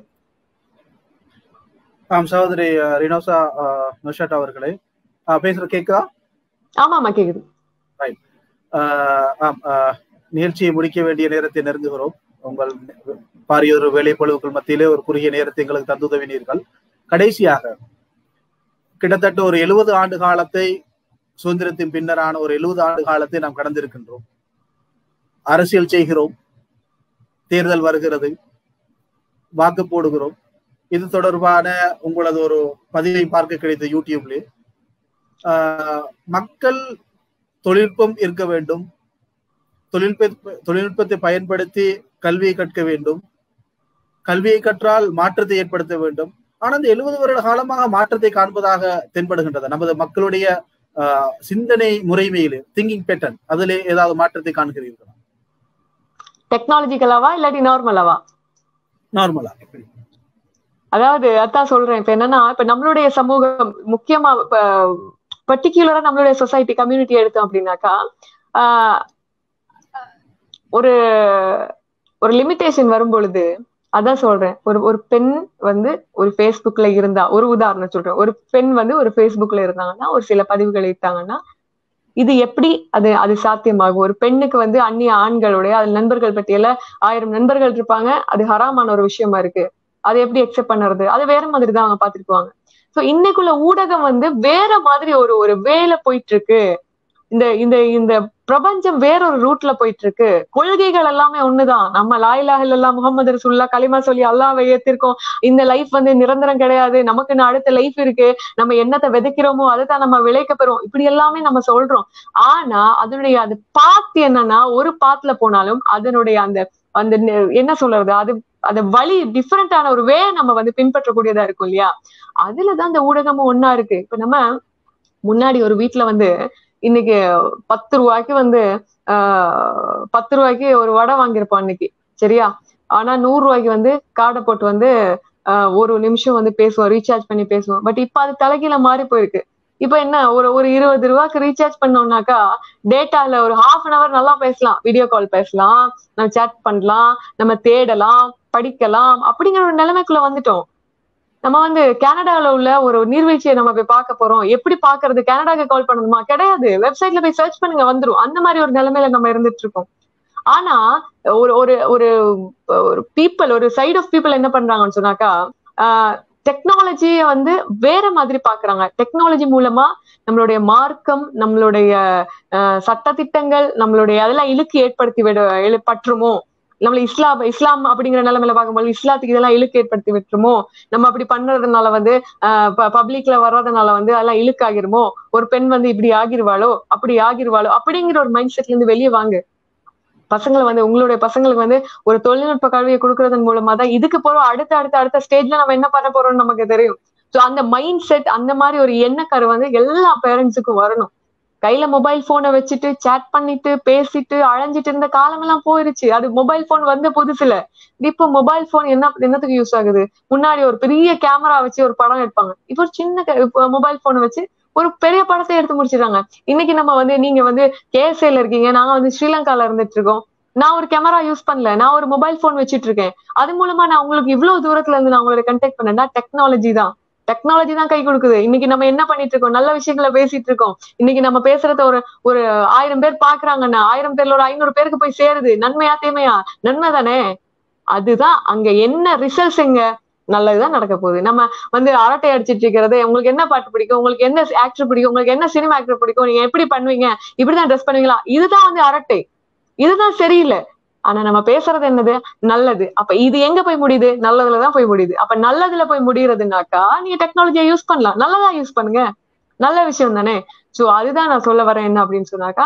ஆம் சகோதரி ரினோசா நொஷாட் அவர்களே பேசுற கேக்குதா ஆமாமா கேக்குது ஆம் நிகழ்ச்சியை முடிக்க வேண்டிய நேரத்தை நெருங்குகிறோம் உங்கள் பாரியொரு வேலைப்பழுவுக்குள் மத்தியிலே ஒரு குறுகிய நேரத்தை எங்களுக்கு தந்துதவினீர்கள் கடைசியாக கிட்டத்தட்ட ஒரு எழுபது ஆண்டு காலத்தை சுதந்திரத்தின் பின்னரான ஒரு எழுபது ஆண்டு காலத்தை நாம் கடந்திருக்கின்றோம் அரசியல் செய்கிறோம் தேர்தல் வருகிறது வாக்கு போடுகிறோம் இது தொடர்பான உங்களது ஒரு பதிவை பார்க்க கிடைத்த யூடியூப்ல மக்கள் தொழில்நுட்பம் இருக்க வேண்டும் தொழில்நுட்ப தொழில்நுட்பத்தை பயன்படுத்தி கல்வியை கற்க வேண்டும் கல்வியை கற்றால் மாற்றத்தை ஏற்படுத்த வேண்டும் ஆனால் இந்த எழுபது வருட காலமாக மாற்றத்தை காண்பதாக தென்படுகின்றது நமது மக்களுடைய சிந்தனை முறைமையிலே திங்கிங் பேட்டர்ன் அதிலே ஏதாவது மாற்றத்தை காண்கிறீர்களா டெக்னாலஜிக்கலாவா இல்லாட்டி நார்மலாவா நார்மலா அதாவது அதான் சொல்றேன் இப்ப என்னன்னா இப்ப நம்மளுடைய சமூகம் முக்கியமா இப்ப பர்டிகுலரா நம்மளுடைய சொசைட்டி கம்யூனிட்டி எடுத்தோம் அப்படின்னாக்கா ஆஹ் ஒரு ஒரு லிமிட்டேஷன் வரும் பொழுது அதான் சொல்றேன் ஒரு ஒரு பெண் வந்து ஒரு ஃபேஸ்புக்ல இருந்தா ஒரு உதாரணம் சொல்றேன் ஒரு பெண் வந்து ஒரு ஃபேஸ்புக்ல இருந்தாங்கன்னா ஒரு சில பதிவுகள் இட்டாங்கன்னா இது எப்படி அது அது சாத்தியமாகும் ஒரு பெண்ணுக்கு வந்து அந்நிய ஆண்களுடைய அது நண்பர்கள் பட்டியல ஆயிரம் நண்பர்கள் இருப்பாங்க அது ஹராமான ஒரு விஷயமா இருக்கு அதை எப்படி எக்ஸெப்ட் பண்ணுறது அது வேற மாதிரி தான் அவங்க பாத்துருப்பாங்க சோ இன்னைக்குள்ள ஊடகம் வந்து வேற மாதிரி ஒரு ஒரு வேலை போயிட்டு இருக்கு இந்த இந்த இந்த பிரபஞ்சம் வேற ஒரு ரூட்ல போயிட்டு இருக்கு கொள்கைகள் எல்லாமே ஒண்ணுதான் நம்ம லாயிலாக இல்லா முகமது ரசுல்லா களிமா சொல்லி அல்லாவை ஏத்திருக்கோம் இந்த லைஃப் வந்து நிரந்தரம் கிடையாது நமக்கு அடுத்த லைஃப் இருக்கு நம்ம என்னத்தை விதைக்கிறோமோ அதை தான் நம்ம விளைக்க பெறும் இப்படி எல்லாமே நம்ம சொல்றோம் ஆனா அதனுடைய அது பாத்து என்னன்னா ஒரு பாத்துல போனாலும் அதனுடைய அந்த அந்த என்ன சொல்றது அது அந்த வழி டிஃப்ரெண்டான ஒரு வே நம்ம வந்து பின்பற்றக்கூடியதா இருக்கும் இல்லையா அதுலதான் அந்த ஊடகமும் ஒன்னா இருக்கு இப்ப நம்ம முன்னாடி ஒரு வீட்டுல வந்து இன்னைக்கு பத்து ரூபாய்க்கு வந்து ஆஹ் பத்து ரூபாய்க்கு ஒரு வடை வாங்கியிருப்போம் அன்னைக்கு சரியா ஆனா நூறு ரூபாய்க்கு வந்து காடை போட்டு வந்து ஆஹ் ஒரு நிமிஷம் வந்து பேசுவோம் ரீசார்ஜ் பண்ணி பேசுவோம் பட் இப்ப அது தலைகீழ மாறி போயிருக்கு இப்ப என்ன ஒரு ஒரு இருபது ரூபாய்க்கு ரீசார்ஜ் பண்ணோம்னாக்கா டேட்டால ஒரு ஹாஃப் அன் அவர் நல்லா பேசலாம் வீடியோ கால் பேசலாம் நம்ம சேட் பண்ணலாம் நம்ம தேடலாம் படிக்கலாம் அப்படிங்கிற ஒரு நிலைமைக்குள்ள வந்துட்டோம் நம்ம வந்து கனடால உள்ள ஒரு நீர்வீழ்ச்சியை நம்ம போய் பார்க்க போறோம் எப்படி பாக்குறது கனடாக்கு கால் பண்ணணுமா கிடையாது வெப்சைட்ல போய் சர்ச் பண்ணுங்க வந்துரும் அந்த மாதிரி ஒரு நிலைமையில நம்ம இருந்துட்டு இருக்கோம் ஆனா ஒரு ஒரு ஒரு ஒரு பீப்புள் ஒரு சைட் ஆஃப் பீப்புள் என்ன பண்றாங்கன்னு சொன்னாக்கா டெக்னாலஜியை வந்து வேற மாதிரி பாக்குறாங்க டெக்னாலஜி மூலமா நம்மளுடைய மார்க்கம் நம்மளுடைய சட்டத்திட்டங்கள் நம்மளுடைய அதெல்லாம் இழுக்கு ஏற்படுத்தி விட பற்றுமோ நம்மள இஸ்லாம் இஸ்லாம் அப்படிங்கிற நிலைமையில பார்க்கும்போது இஸ்லாத்துக்கு இதெல்லாம் இழுக்கு ஏற்படுத்தி விட்டுருமோ நம்ம அப்படி பண்றதுனால வந்து ஆஹ் பப்ளிக்ல வர்றதுனால வந்து அதெல்லாம் இழுக்காகிருமோ ஒரு பெண் வந்து இப்படி ஆகிருவாளோ அப்படி ஆகிருவாளோ அப்படிங்கிற ஒரு மைண்ட் செட்ல இருந்து வெளியே வாங்க பசங்களை வந்து உங்களுடைய பசங்களுக்கு வந்து ஒரு தொழில்நுட்ப கல்வியை கொடுக்கறதன் மூலமா தான் இதுக்கு போறோம் அடுத்த அடுத்த அடுத்த ஸ்டேஜ்ல நம்ம என்ன பண்ண போறோம்னு நமக்கு தெரியும் ஸோ அந்த மைண்ட் செட் அந்த மாதிரி ஒரு எண்ணக்கரு வந்து எல்லா பேரண்ட்ஸுக்கும் வரணும் கையில மொபைல் போனை வச்சுட்டு சேட் பண்ணிட்டு பேசிட்டு அழைஞ்சிட்டு இருந்த காலம் எல்லாம் போயிருச்சு அது மொபைல் போன் வந்த புதுசுல இப்ப மொபைல் போன் என்ன என்னத்துக்கு யூஸ் ஆகுது முன்னாடி ஒரு பெரிய கேமரா வச்சு ஒரு படம் எடுப்பாங்க இப்போ ஒரு சின்ன மொபைல் போனை வச்சு ஒரு பெரிய படத்தை எடுத்து முடிச்சிடுறாங்க இன்னைக்கு நம்ம வந்து நீங்க வந்து கேஎஸ்ஏல இருக்கீங்க நாங்க வந்து ஸ்ரீலங்கால இருந்துட்டு இருக்கோம் நான் ஒரு கேமரா யூஸ் பண்ணல நான் ஒரு மொபைல் போன் வச்சிட்டு இருக்கேன் அது மூலமா நான் உங்களுக்கு இவ்வளவு தூரத்துல இருந்து நான் உங்களை கண்டெக்ட் பண்ணேன்னா டெக்னாலஜி தான் டெக்னாலஜி தான் கை கொடுக்குது இன்னைக்கு நம்ம என்ன பண்ணிட்டு இருக்கோம் நல்ல விஷயங்களை பேசிட்டு இருக்கோம் இன்னைக்கு நம்ம பேசுறத ஒரு ஒரு ஆயிரம் பேர் பாக்குறாங்கன்னா ஆயிரம் பேர்ல ஒரு ஐநூறு பேருக்கு போய் சேருது நன்மையா தீமையா நன்மை தானே அதுதான் அங்க என்ன ரிசல்ட்ஸ் எங்க நல்லதுதான் நடக்க போகுது நம்ம வந்து அரட்டை அடிச்சிட்டு இருக்கிறது உங்களுக்கு என்ன பாட்டு பிடிக்கும் உங்களுக்கு என்ன ஆக்டர் பிடிக்கும் உங்களுக்கு என்ன சினிமா ஆக்டர் பிடிக்கும் நீங்க எப்படி பண்ணுவீங்க இப்படிதான் ட்ரெஸ் பண்ணுவீங்களா இதுதான் வந்து அரட்டை இதுதான் சரியில்லை ஆனா நம்ம பேசுறது என்னது நல்லது அப்ப இது எங்க போய் முடியுது நல்லதுலதான் போய் முடியுது அப்ப நல்லதுல போய் முடியறதுனாக்கா நீங்க டெக்னாலஜியை யூஸ் பண்ணலாம் நல்லதா யூஸ் பண்ணுங்க நல்ல விஷயம் தானே சோ அதுதான் நான் சொல்ல வரேன் என்ன அப்படின்னு சொன்னாக்கா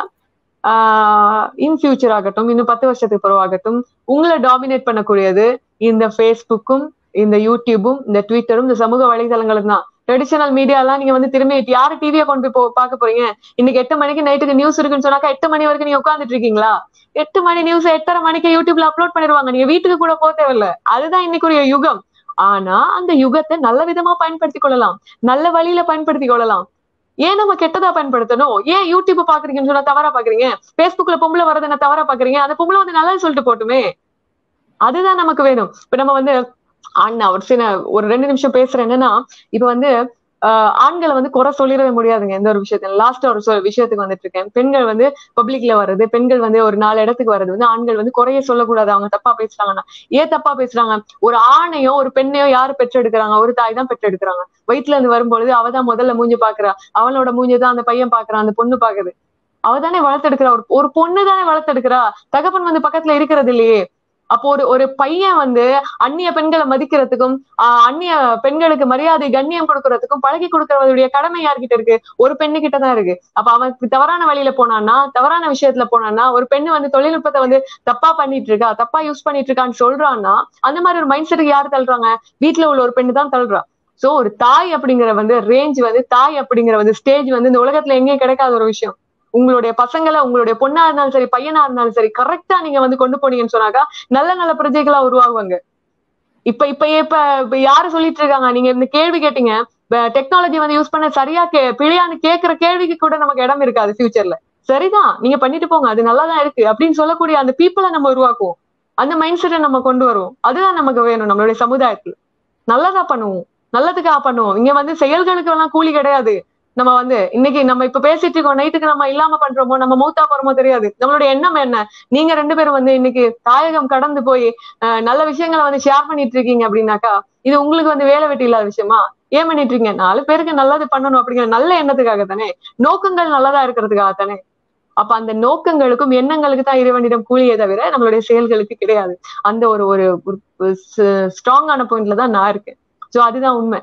ஆஹ் இன் ஃபியூச்சர் ஆகட்டும் இன்னும் பத்து வருஷத்துக்கு பிறவாகட்டும் உங்களை டாமினேட் பண்ணக்கூடியது இந்த ஃபேஸ்புக்கும் இந்த யூடியூபும் இந்த ட்விட்டரும் இந்த சமூக வலைதளங்களும் தான் ட்ரெடிஷனல் மீடியா எல்லாம் நீங்க வந்து திரும்பி யாரு டிவியை கொண்டு போய் பார்க்க போறீங்க இன்னைக்கு எட்டு மணிக்கு நைட்டுக்கு நியூஸ் இருக்குன்னு சொன்னாக்கா எட்டு மணி வரைக்கும் நீங்க உட்காந்துட்டு இருக்கீங்களா எட்டு மணி நியூஸ் எட்டரை மணிக்கு யூடியூப்ல அப்லோட் பண்ணிடுவாங்க நீங்க வீட்டுக்கு கூட போக தேவையில்ல அதுதான் இன்னைக்குரிய யுகம் ஆனா அந்த யுகத்தை நல்ல விதமா பயன்படுத்தி கொள்ளலாம் நல்ல வழியில பயன்படுத்தி கொள்ளலாம் ஏன் நம்ம கெட்டதா பயன்படுத்தணும் ஏன் யூடியூப் பாக்குறீங்கன்னு சொன்னா தவறா பாக்குறீங்க பேஸ்புக்ல பொம்பளை வரது என்ன தவறா பாக்குறீங்க அந்த பொம்பளை வந்து நல்லா சொல்லிட்டு போட்டுமே அதுதான் நமக்கு வேணும் இப்ப நம்ம வந்து அண்ணா ஒரு சின்ன ஒரு ரெண்டு நிமிஷம் பேசுறேன் என்னன்னா இப்ப வந்து ஆஹ் ஆண்களை வந்து குறை சொல்லிடவே முடியாதுங்க எந்த ஒரு விஷயத்துல லாஸ்ட் ஒரு சொ- விஷயத்துக்கு வந்துட்டு இருக்கேன் பெண்கள் வந்து பப்ளிக்ல வர்றது பெண்கள் வந்து ஒரு நாலு இடத்துக்கு வர்றது வந்து ஆண்கள் வந்து குறைய சொல்லக்கூடாது அவங்க தப்பா பேசுறாங்கன்னா ஏன் தப்பா பேசுறாங்க ஒரு ஆணையோ ஒரு பெண்ணையோ யாரு பெற்றெடுக்கிறாங்க ஒரு தாய் தான் பெற்றெடுக்கிறாங்க வயிற்றுல இருந்து வரும்பொழுது அவ தான் முதல்ல மூஞ்சி பாக்குறா அவளோட மூஞ்சி தான் அந்த பையன் பாக்குறான் அந்த பொண்ணு பாக்குது அவ தானே வளர்த்தெடுக்கிறா ஒரு ஒரு பொண்ணு தானே வளர்த்தெடுக்கிறா தகப்பன் வந்து பக்கத்துல இருக்கிறது இல்லையே அப்போ ஒரு ஒரு பையன் வந்து அந்நிய பெண்களை மதிக்கிறதுக்கும் ஆஹ் அந்நிய பெண்களுக்கு மரியாதை கண்ணியம் கொடுக்கறதுக்கும் பழகி கொடுக்கறதுடைய கடமை யார்கிட்ட இருக்கு ஒரு பெண்ணு கிட்ட தான் இருக்கு அப்ப அவன் தவறான வழியில போனான்னா தவறான விஷயத்துல போனான்னா ஒரு பெண்ணு வந்து தொழில்நுட்பத்தை வந்து தப்பா பண்ணிட்டு இருக்கா தப்பா யூஸ் பண்ணிட்டு இருக்கான்னு சொல்றான்னா அந்த மாதிரி ஒரு மைண்ட் செட்டுக்கு யார் தள்ளுறாங்க வீட்டுல உள்ள ஒரு பெண்ணு தான் தள்ளுறா சோ ஒரு தாய் அப்படிங்கிற வந்து ரேஞ்ச் வந்து தாய் அப்படிங்கிற வந்து ஸ்டேஜ் வந்து இந்த உலகத்துல எங்கேயும் கிடைக்காத ஒரு விஷயம் உங்களுடைய பசங்களை உங்களுடைய பொண்ணா இருந்தாலும் சரி பையனா இருந்தாலும் சரி கரெக்டா நீங்க வந்து கொண்டு போனீங்கன்னு சொன்னாக்கா நல்ல நல்ல பிரஜைகளா உருவாகுவாங்க இப்ப இப்ப இப்ப இப்ப யாரு சொல்லிட்டு இருக்காங்க நீங்க இந்த கேள்வி கேட்டீங்க டெக்னாலஜி வந்து யூஸ் பண்ண சரியா கே பிழையான்னு கேக்குற கேள்விக்கு கூட நமக்கு இடம் இருக்காது ஃபியூச்சர்ல சரிதான் நீங்க பண்ணிட்டு போங்க அது நல்லாதான் இருக்கு அப்படின்னு சொல்லக்கூடிய அந்த பீப்புளை நம்ம உருவாக்குவோம் அந்த மைண்ட் செட்டை நம்ம கொண்டு வருவோம் அதுதான் நமக்கு வேணும் நம்மளுடைய சமுதாயத்துல நல்லதா பண்ணுவோம் நல்லதுக்காக பண்ணுவோம் இங்க வந்து செயல்களுக்கு எல்லாம் கூலி கிடையாது நம்ம வந்து இன்னைக்கு நம்ம இப்ப பேசிட்டு இருக்கோம் நைட்டுக்கு நம்ம இல்லாம பண்றோமோ நம்ம மூத்தா போறோமோ தெரியாது நம்மளுடைய எண்ணம் என்ன நீங்க ரெண்டு பேரும் வந்து இன்னைக்கு தாயகம் கடந்து போய் அஹ், நல்ல விஷயங்களை வந்து ஷேர் பண்ணிட்டு இருக்கீங்க அப்படின்னாக்கா இது உங்களுக்கு வந்து வேலை வெட்டி இல்லாத விஷயமா ஏன் பண்ணிட்டு இருக்கீங்க நாலு பேருக்கு நல்லது பண்ணணும் அப்படிங்கிற நல்ல எண்ணத்துக்காக தானே நோக்கங்கள் நல்லதா இருக்கிறதுக்காக தானே அப்ப அந்த நோக்கங்களுக்கும் எண்ணங்களுக்கு தான் இறைவனிடம் கூலியே தவிர நம்மளுடைய செயல்களுக்கு கிடையாது அந்த ஒரு ஒரு ஸ்ட்ராங்கான பாயிண்ட்ல தான் நான் இருக்கேன் சோ அதுதான் உண்மை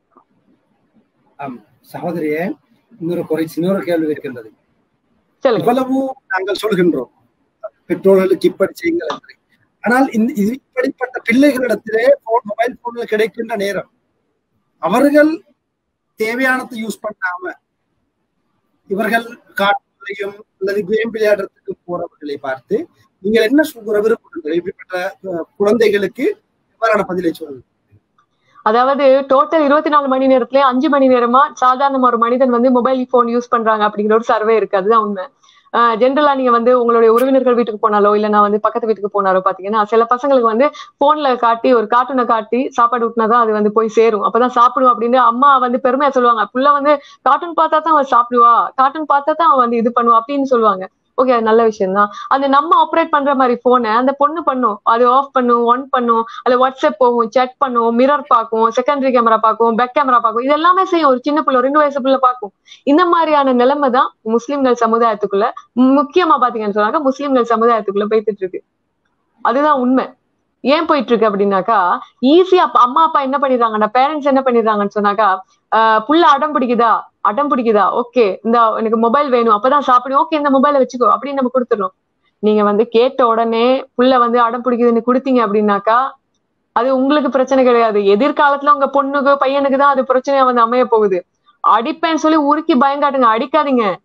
சகோதரியே இன்னொரு குறை இன்னொரு கேள்வி இருக்கின்றது சொல்லுங்க இவ்வளவு நாங்கள் சொல்கின்றோம் பெற்றோர்களுக்கு இப்படி செய்யுங்கள் என்று ஆனால் இந்த இது இப்படிப்பட்ட பிள்ளைகளிடத்திலே போன் மொபைல் போன்ல கிடைக்கின்ற நேரம் அவர்கள் தேவையானதை யூஸ் பண்ணாம இவர்கள் காட்டுகளையும் அல்லது கேம் விளையாடுறதுக்கு போறவர்களை பார்த்து நீங்கள் என்ன சொல்ற விரும்புகிறீர்கள் இப்படிப்பட்ட அஹ், குழந்தைகளுக்கு இவ்வாறான பதிலை சொல்லுங்கள் அதாவது டோட்டல் இருபத்தி நாலு மணி நேரத்துல அஞ்சு மணி நேரமா சாதாரண ஒரு மனிதன் வந்து மொபைல் போன் யூஸ் பண்றாங்க அப்படிங்கிற ஒரு சர்வே இருக்கு அதுதான் உண்மை ஜென்ரலா நீங்க வந்து உங்களுடைய உறவினர்கள் வீட்டுக்கு போனாலோ இல்ல நான் வந்து பக்கத்து வீட்டுக்கு போனாலோ பாத்தீங்கன்னா சில பசங்களுக்கு வந்து போன்ல காட்டி ஒரு கார்ட்டூனை காட்டி சாப்பாடு ஊட்டினாதான் அது வந்து போய் சேரும் அப்பதான் சாப்பிடுவோம் அப்படின்னு அம்மா வந்து பெருமையா சொல்லுவாங்க புள்ள வந்து கார்ட்டூன் பார்த்தா தான் அவன் சாப்பிடுவா கார்ட்டூன் பார்த்தா தான் அவன் வந்து இது பண்ணுவா அப்படின்னு சொல்லுவாங்க ஓகே அது நல்ல விஷயம் தான் அந்த நம்ம ஆப்ரேட் பண்ற மாதிரி போனை அந்த பொண்ணு பண்ணும் அது ஆஃப் பண்ணும் ஒன் பண்ணும் அது வாட்ஸ்அப் போகும் செக் பண்ணும் மிரர் பார்க்கும் செகண்டரி கேமரா பார்க்கும் பேக் கேமரா பார்க்கும் இது எல்லாமே செய்யும் ஒரு சின்ன பிள்ளை ரெண்டு வயசு பிள்ளை பார்க்கும் இந்த மாதிரியான நிலைமை தான் முஸ்லிம்கள் சமுதாயத்துக்குள்ள முக்கியமா பாத்தீங்கன்னு சொன்னாக்க முஸ்லிம்கள் சமுதாயத்துக்குள்ள போயிட்டு இருக்கு அதுதான் உண்மை ஏன் போயிட்டு இருக்கு அப்படின்னாக்கா ஈஸியா அம்மா அப்பா என்ன பண்ணிடுறாங்கன்னா பேரண்ட்ஸ் என்ன பண்ணிடுறாங்கன்னு சொன்னாக்கா ஆஹ் புள்ள அடம் பிடிக்குதா அடம் பிடிக்குதா ஓகே இந்த எனக்கு மொபைல் வேணும் அப்பதான் சாப்பிடும் ஓகே இந்த மொபைலை வச்சுக்கோ அப்படின்னு நம்ம கொடுத்துறோம் நீங்க வந்து கேட்ட உடனே புள்ள வந்து அடம் பிடிக்குதுன்னு கொடுத்தீங்க அப்படின்னாக்கா அது உங்களுக்கு பிரச்சனை கிடையாது எதிர்காலத்துல உங்க பொண்ணுக்கு பையனுக்கு தான் அது பிரச்சனையா வந்து அமைய போகுது அடிப்பேன்னு சொல்லி உருக்கி பயங்காட்டுங்க அடிக்காதீங்க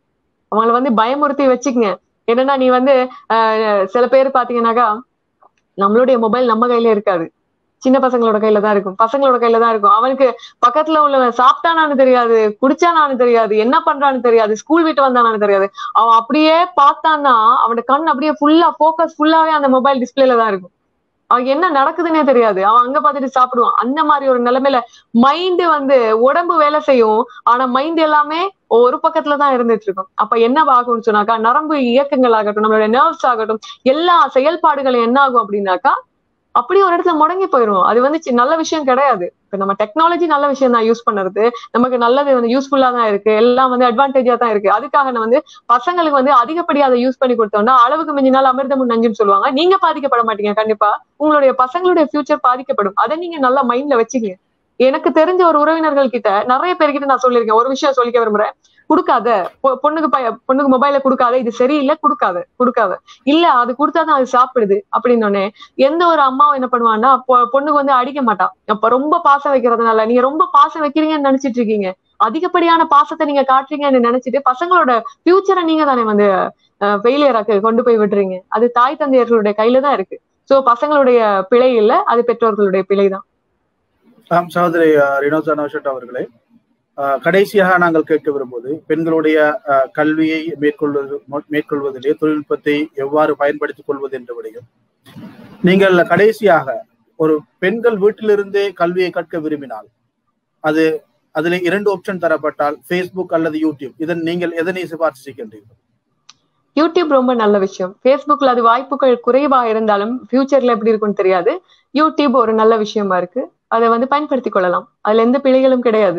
அவங்கள வந்து பயமுறுத்தி வச்சுக்கங்க என்னன்னா நீ வந்து ஆஹ் சில பேர் பாத்தீங்கன்னாக்கா நம்மளுடைய மொபைல் நம்ம கையில இருக்காது சின்ன பசங்களோட கையில தான் இருக்கும் பசங்களோட கையில தான் இருக்கும் அவனுக்கு பக்கத்துல உள்ளவன் சாப்பிட்டானான்னு தெரியாது குடிச்சானான்னு தெரியாது என்ன பண்றான்னு தெரியாது ஸ்கூல் விட்டு வந்தானான்னு தெரியாது அவன் அப்படியே பார்த்தான்னா அவனோட கண் அப்படியே ஃபுல்லா ஃபோக்கஸ் ஃபுல்லாவே அந்த மொபைல் டிஸ்பிளேல தான் இருக்கும் அவன் என்ன நடக்குதுன்னே தெரியாது அவன் அங்க பார்த்துட்டு சாப்பிடுவான் அந்த மாதிரி ஒரு நிலைமையில மைண்ட் வந்து உடம்பு வேலை செய்யும் ஆனா மைண்ட் எல்லாமே ஒரு பக்கத்துல தான் இருந்துட்டு இருக்கும் அப்ப என்ன ஆகும்னு சொன்னாக்கா நரம்பு இயக்கங்கள் ஆகட்டும் நம்மளுடைய நர்வ்ஸ் ஆகட்டும் எல்லா செயல்பாடுகளும் என்ன ஆகும் அப்படின்னாக்கா அப்படியே ஒரு இடத்துல முடங்கி போயிடும் அது வந்து சி- நல்ல விஷயம் கிடையாது இப்ப நம்ம டெக்னாலஜி நல்ல விஷயம் தான் யூஸ் பண்ணுறது நமக்கு நல்லது வந்து யூஸ்ஃபுல்லா தான் இருக்கு எல்லாம் வந்து அட்வான்டேஜா தான் இருக்கு அதுக்காக நான் வந்து பசங்களுக்கு வந்து அதிகப்படியா அதை யூஸ் பண்ணி கொடுத்தோம்னா அளவுக்கு மிஞ்சினால் அமிர்தமும் நஞ்சுன்னு சொல்லுவாங்க நீங்க பாதிக்கப்பட மாட்டீங்க கண்டிப்பா உங்களுடைய பசங்களுடைய ஃபியூச்சர் பாதிக்கப்படும் அதை நீங்க நல்லா மைண்ட்ல வச்சுக்கங்க எனக்கு தெரிஞ்ச ஒரு உறவினர்கள் கிட்ட நிறைய பேர்கிட்ட நான் சொல்லியிருக்கேன் ஒரு விஷயம் சொல்லிக்க விரும்புறேன் கொடுக்காத பொ- பொண்ணுக்கு பைய பொண்ணுக்கு மொபைல கொடுக்காத இது சரியில்லை கொடுக்காத கொடுக்காத இல்ல அது கொடுத்தாதான் அது சாப்பிடுது அப்படின்னு எந்த ஒரு அம்மாவும் என்ன பண்ணுவான்னா பொ- பொண்ணுக்கு வந்து அடிக்க மாட்டான் அப்ப ரொம்ப பாசம் வைக்கிறதுனால நீங்க ரொம்ப பாசம் வைக்கிறீங்கன்னு நினைச்சிட்டு இருக்கீங்க அதிகப்படியான பாசத்தை நீங்க காட்டுறீங்கன்னு நினைச்சிட்டு பசங்களோட ஃபியூச்சரை நீங்க தானே வந்து ஃபெயிலியராக்கு கொண்டு போய் விடுறீங்க அது தாய் தந்தையர்களுடைய கையில தான் இருக்கு சோ பசங்களுடைய பிழை இல்ல அது பெற்றோர்களுடைய பிழை தான் ஆம் சகோதரி அஹ், ரினோசா நௌஷட் அவர்களே அஹ், கடைசியாக நாங்கள் கேட்க விரும்புவது பெண்களுடைய அஹ், கல்வியை மேற்கொள்வது மேற்கொள்வதிலே தொழில்நுட்பத்தை எவ்வாறு பயன்படுத்திக் கொள்வது என்று விடையும் நீங்கள் கடைசியாக ஒரு பெண்கள் வீட்டிலிருந்தே கல்வியை கற்க விரும்பினால் அது அதில் இரண்டு ஆப்ஷன் தரப்பட்டால் ஃபேஸ்புக் அல்லது யூடியூப் இதன் நீங்கள் எதனை சிபார்த்து செய்கின்றீர்கள் யூடியூப் ரொம்ப நல்ல விஷயம் ஃபேஸ்புக்ல அது வாய்ப்புகள் குறைவா இருந்தாலும் ஃபியூச்சர்ல எப்படி இருக்கும்னு தெரியாது யூடியூப் ஒரு நல்ல விஷயமா இருக்கு அதை வந்து பயன்படுத்திக் கொள்ளலாம் அதுல எந்த பிழைகளும் கிடையாது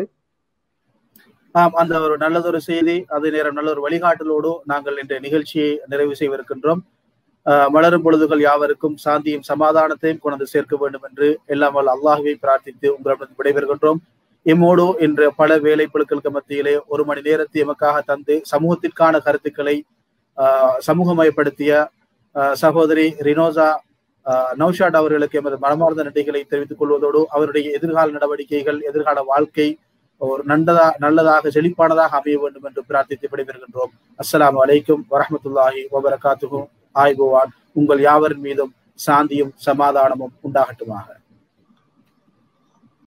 ஆம் அந்த ஒரு நல்லதொரு செய்தி அதே நேரம் நல்ல ஒரு வழிகாட்டலோடு நாங்கள் இன்றைய நிகழ்ச்சியை நிறைவு செய்விருக்கின்றோம் ஆஹ் மலரும் பொழுதுகள் யாவருக்கும் சாந்தியும் சமாதானத்தையும் கொண்டு சேர்க்க வேண்டும் என்று எல்லாம் வல்ல அல்லாஹுவை பிரார்த்தித்து உங்களிடம் விடைபெறுகின்றோம் எம்மோடு இன்று பல வேலை புழுக்களுக்கு மத்தியிலே ஒரு மணி நேரத்தை எமக்காக தந்து சமூகத்திற்கான கருத்துக்களை ஆஹ் சமூகமயப்படுத்திய ஆஹ் சகோதரி ரினோசா ஆஹ் நௌஷாட் அவர்களுக்கு எமது மனமார்ந்த நன்றிகளை தெரிவித்துக் கொள்வதோடு அவருடைய எதிர்கால நடவடிக்கைகள் எதிர்கால வாழ்க்கை ஒரு நன்றதா நல்லதாக செழிப்பானதாக அமைய வேண்டும் என்று பிரார்த்தித்து விடைபெறுகின்றோம் அஸ்ஸலாமு அலைக்கும் வரஹ்மத்துல்லாஹி வபரகாத்துஹு ஆய்புவான் உங்கள் யாவரின் மீதும் சாந்தியும் சமாதானமும் உண்டாகட்டுமாக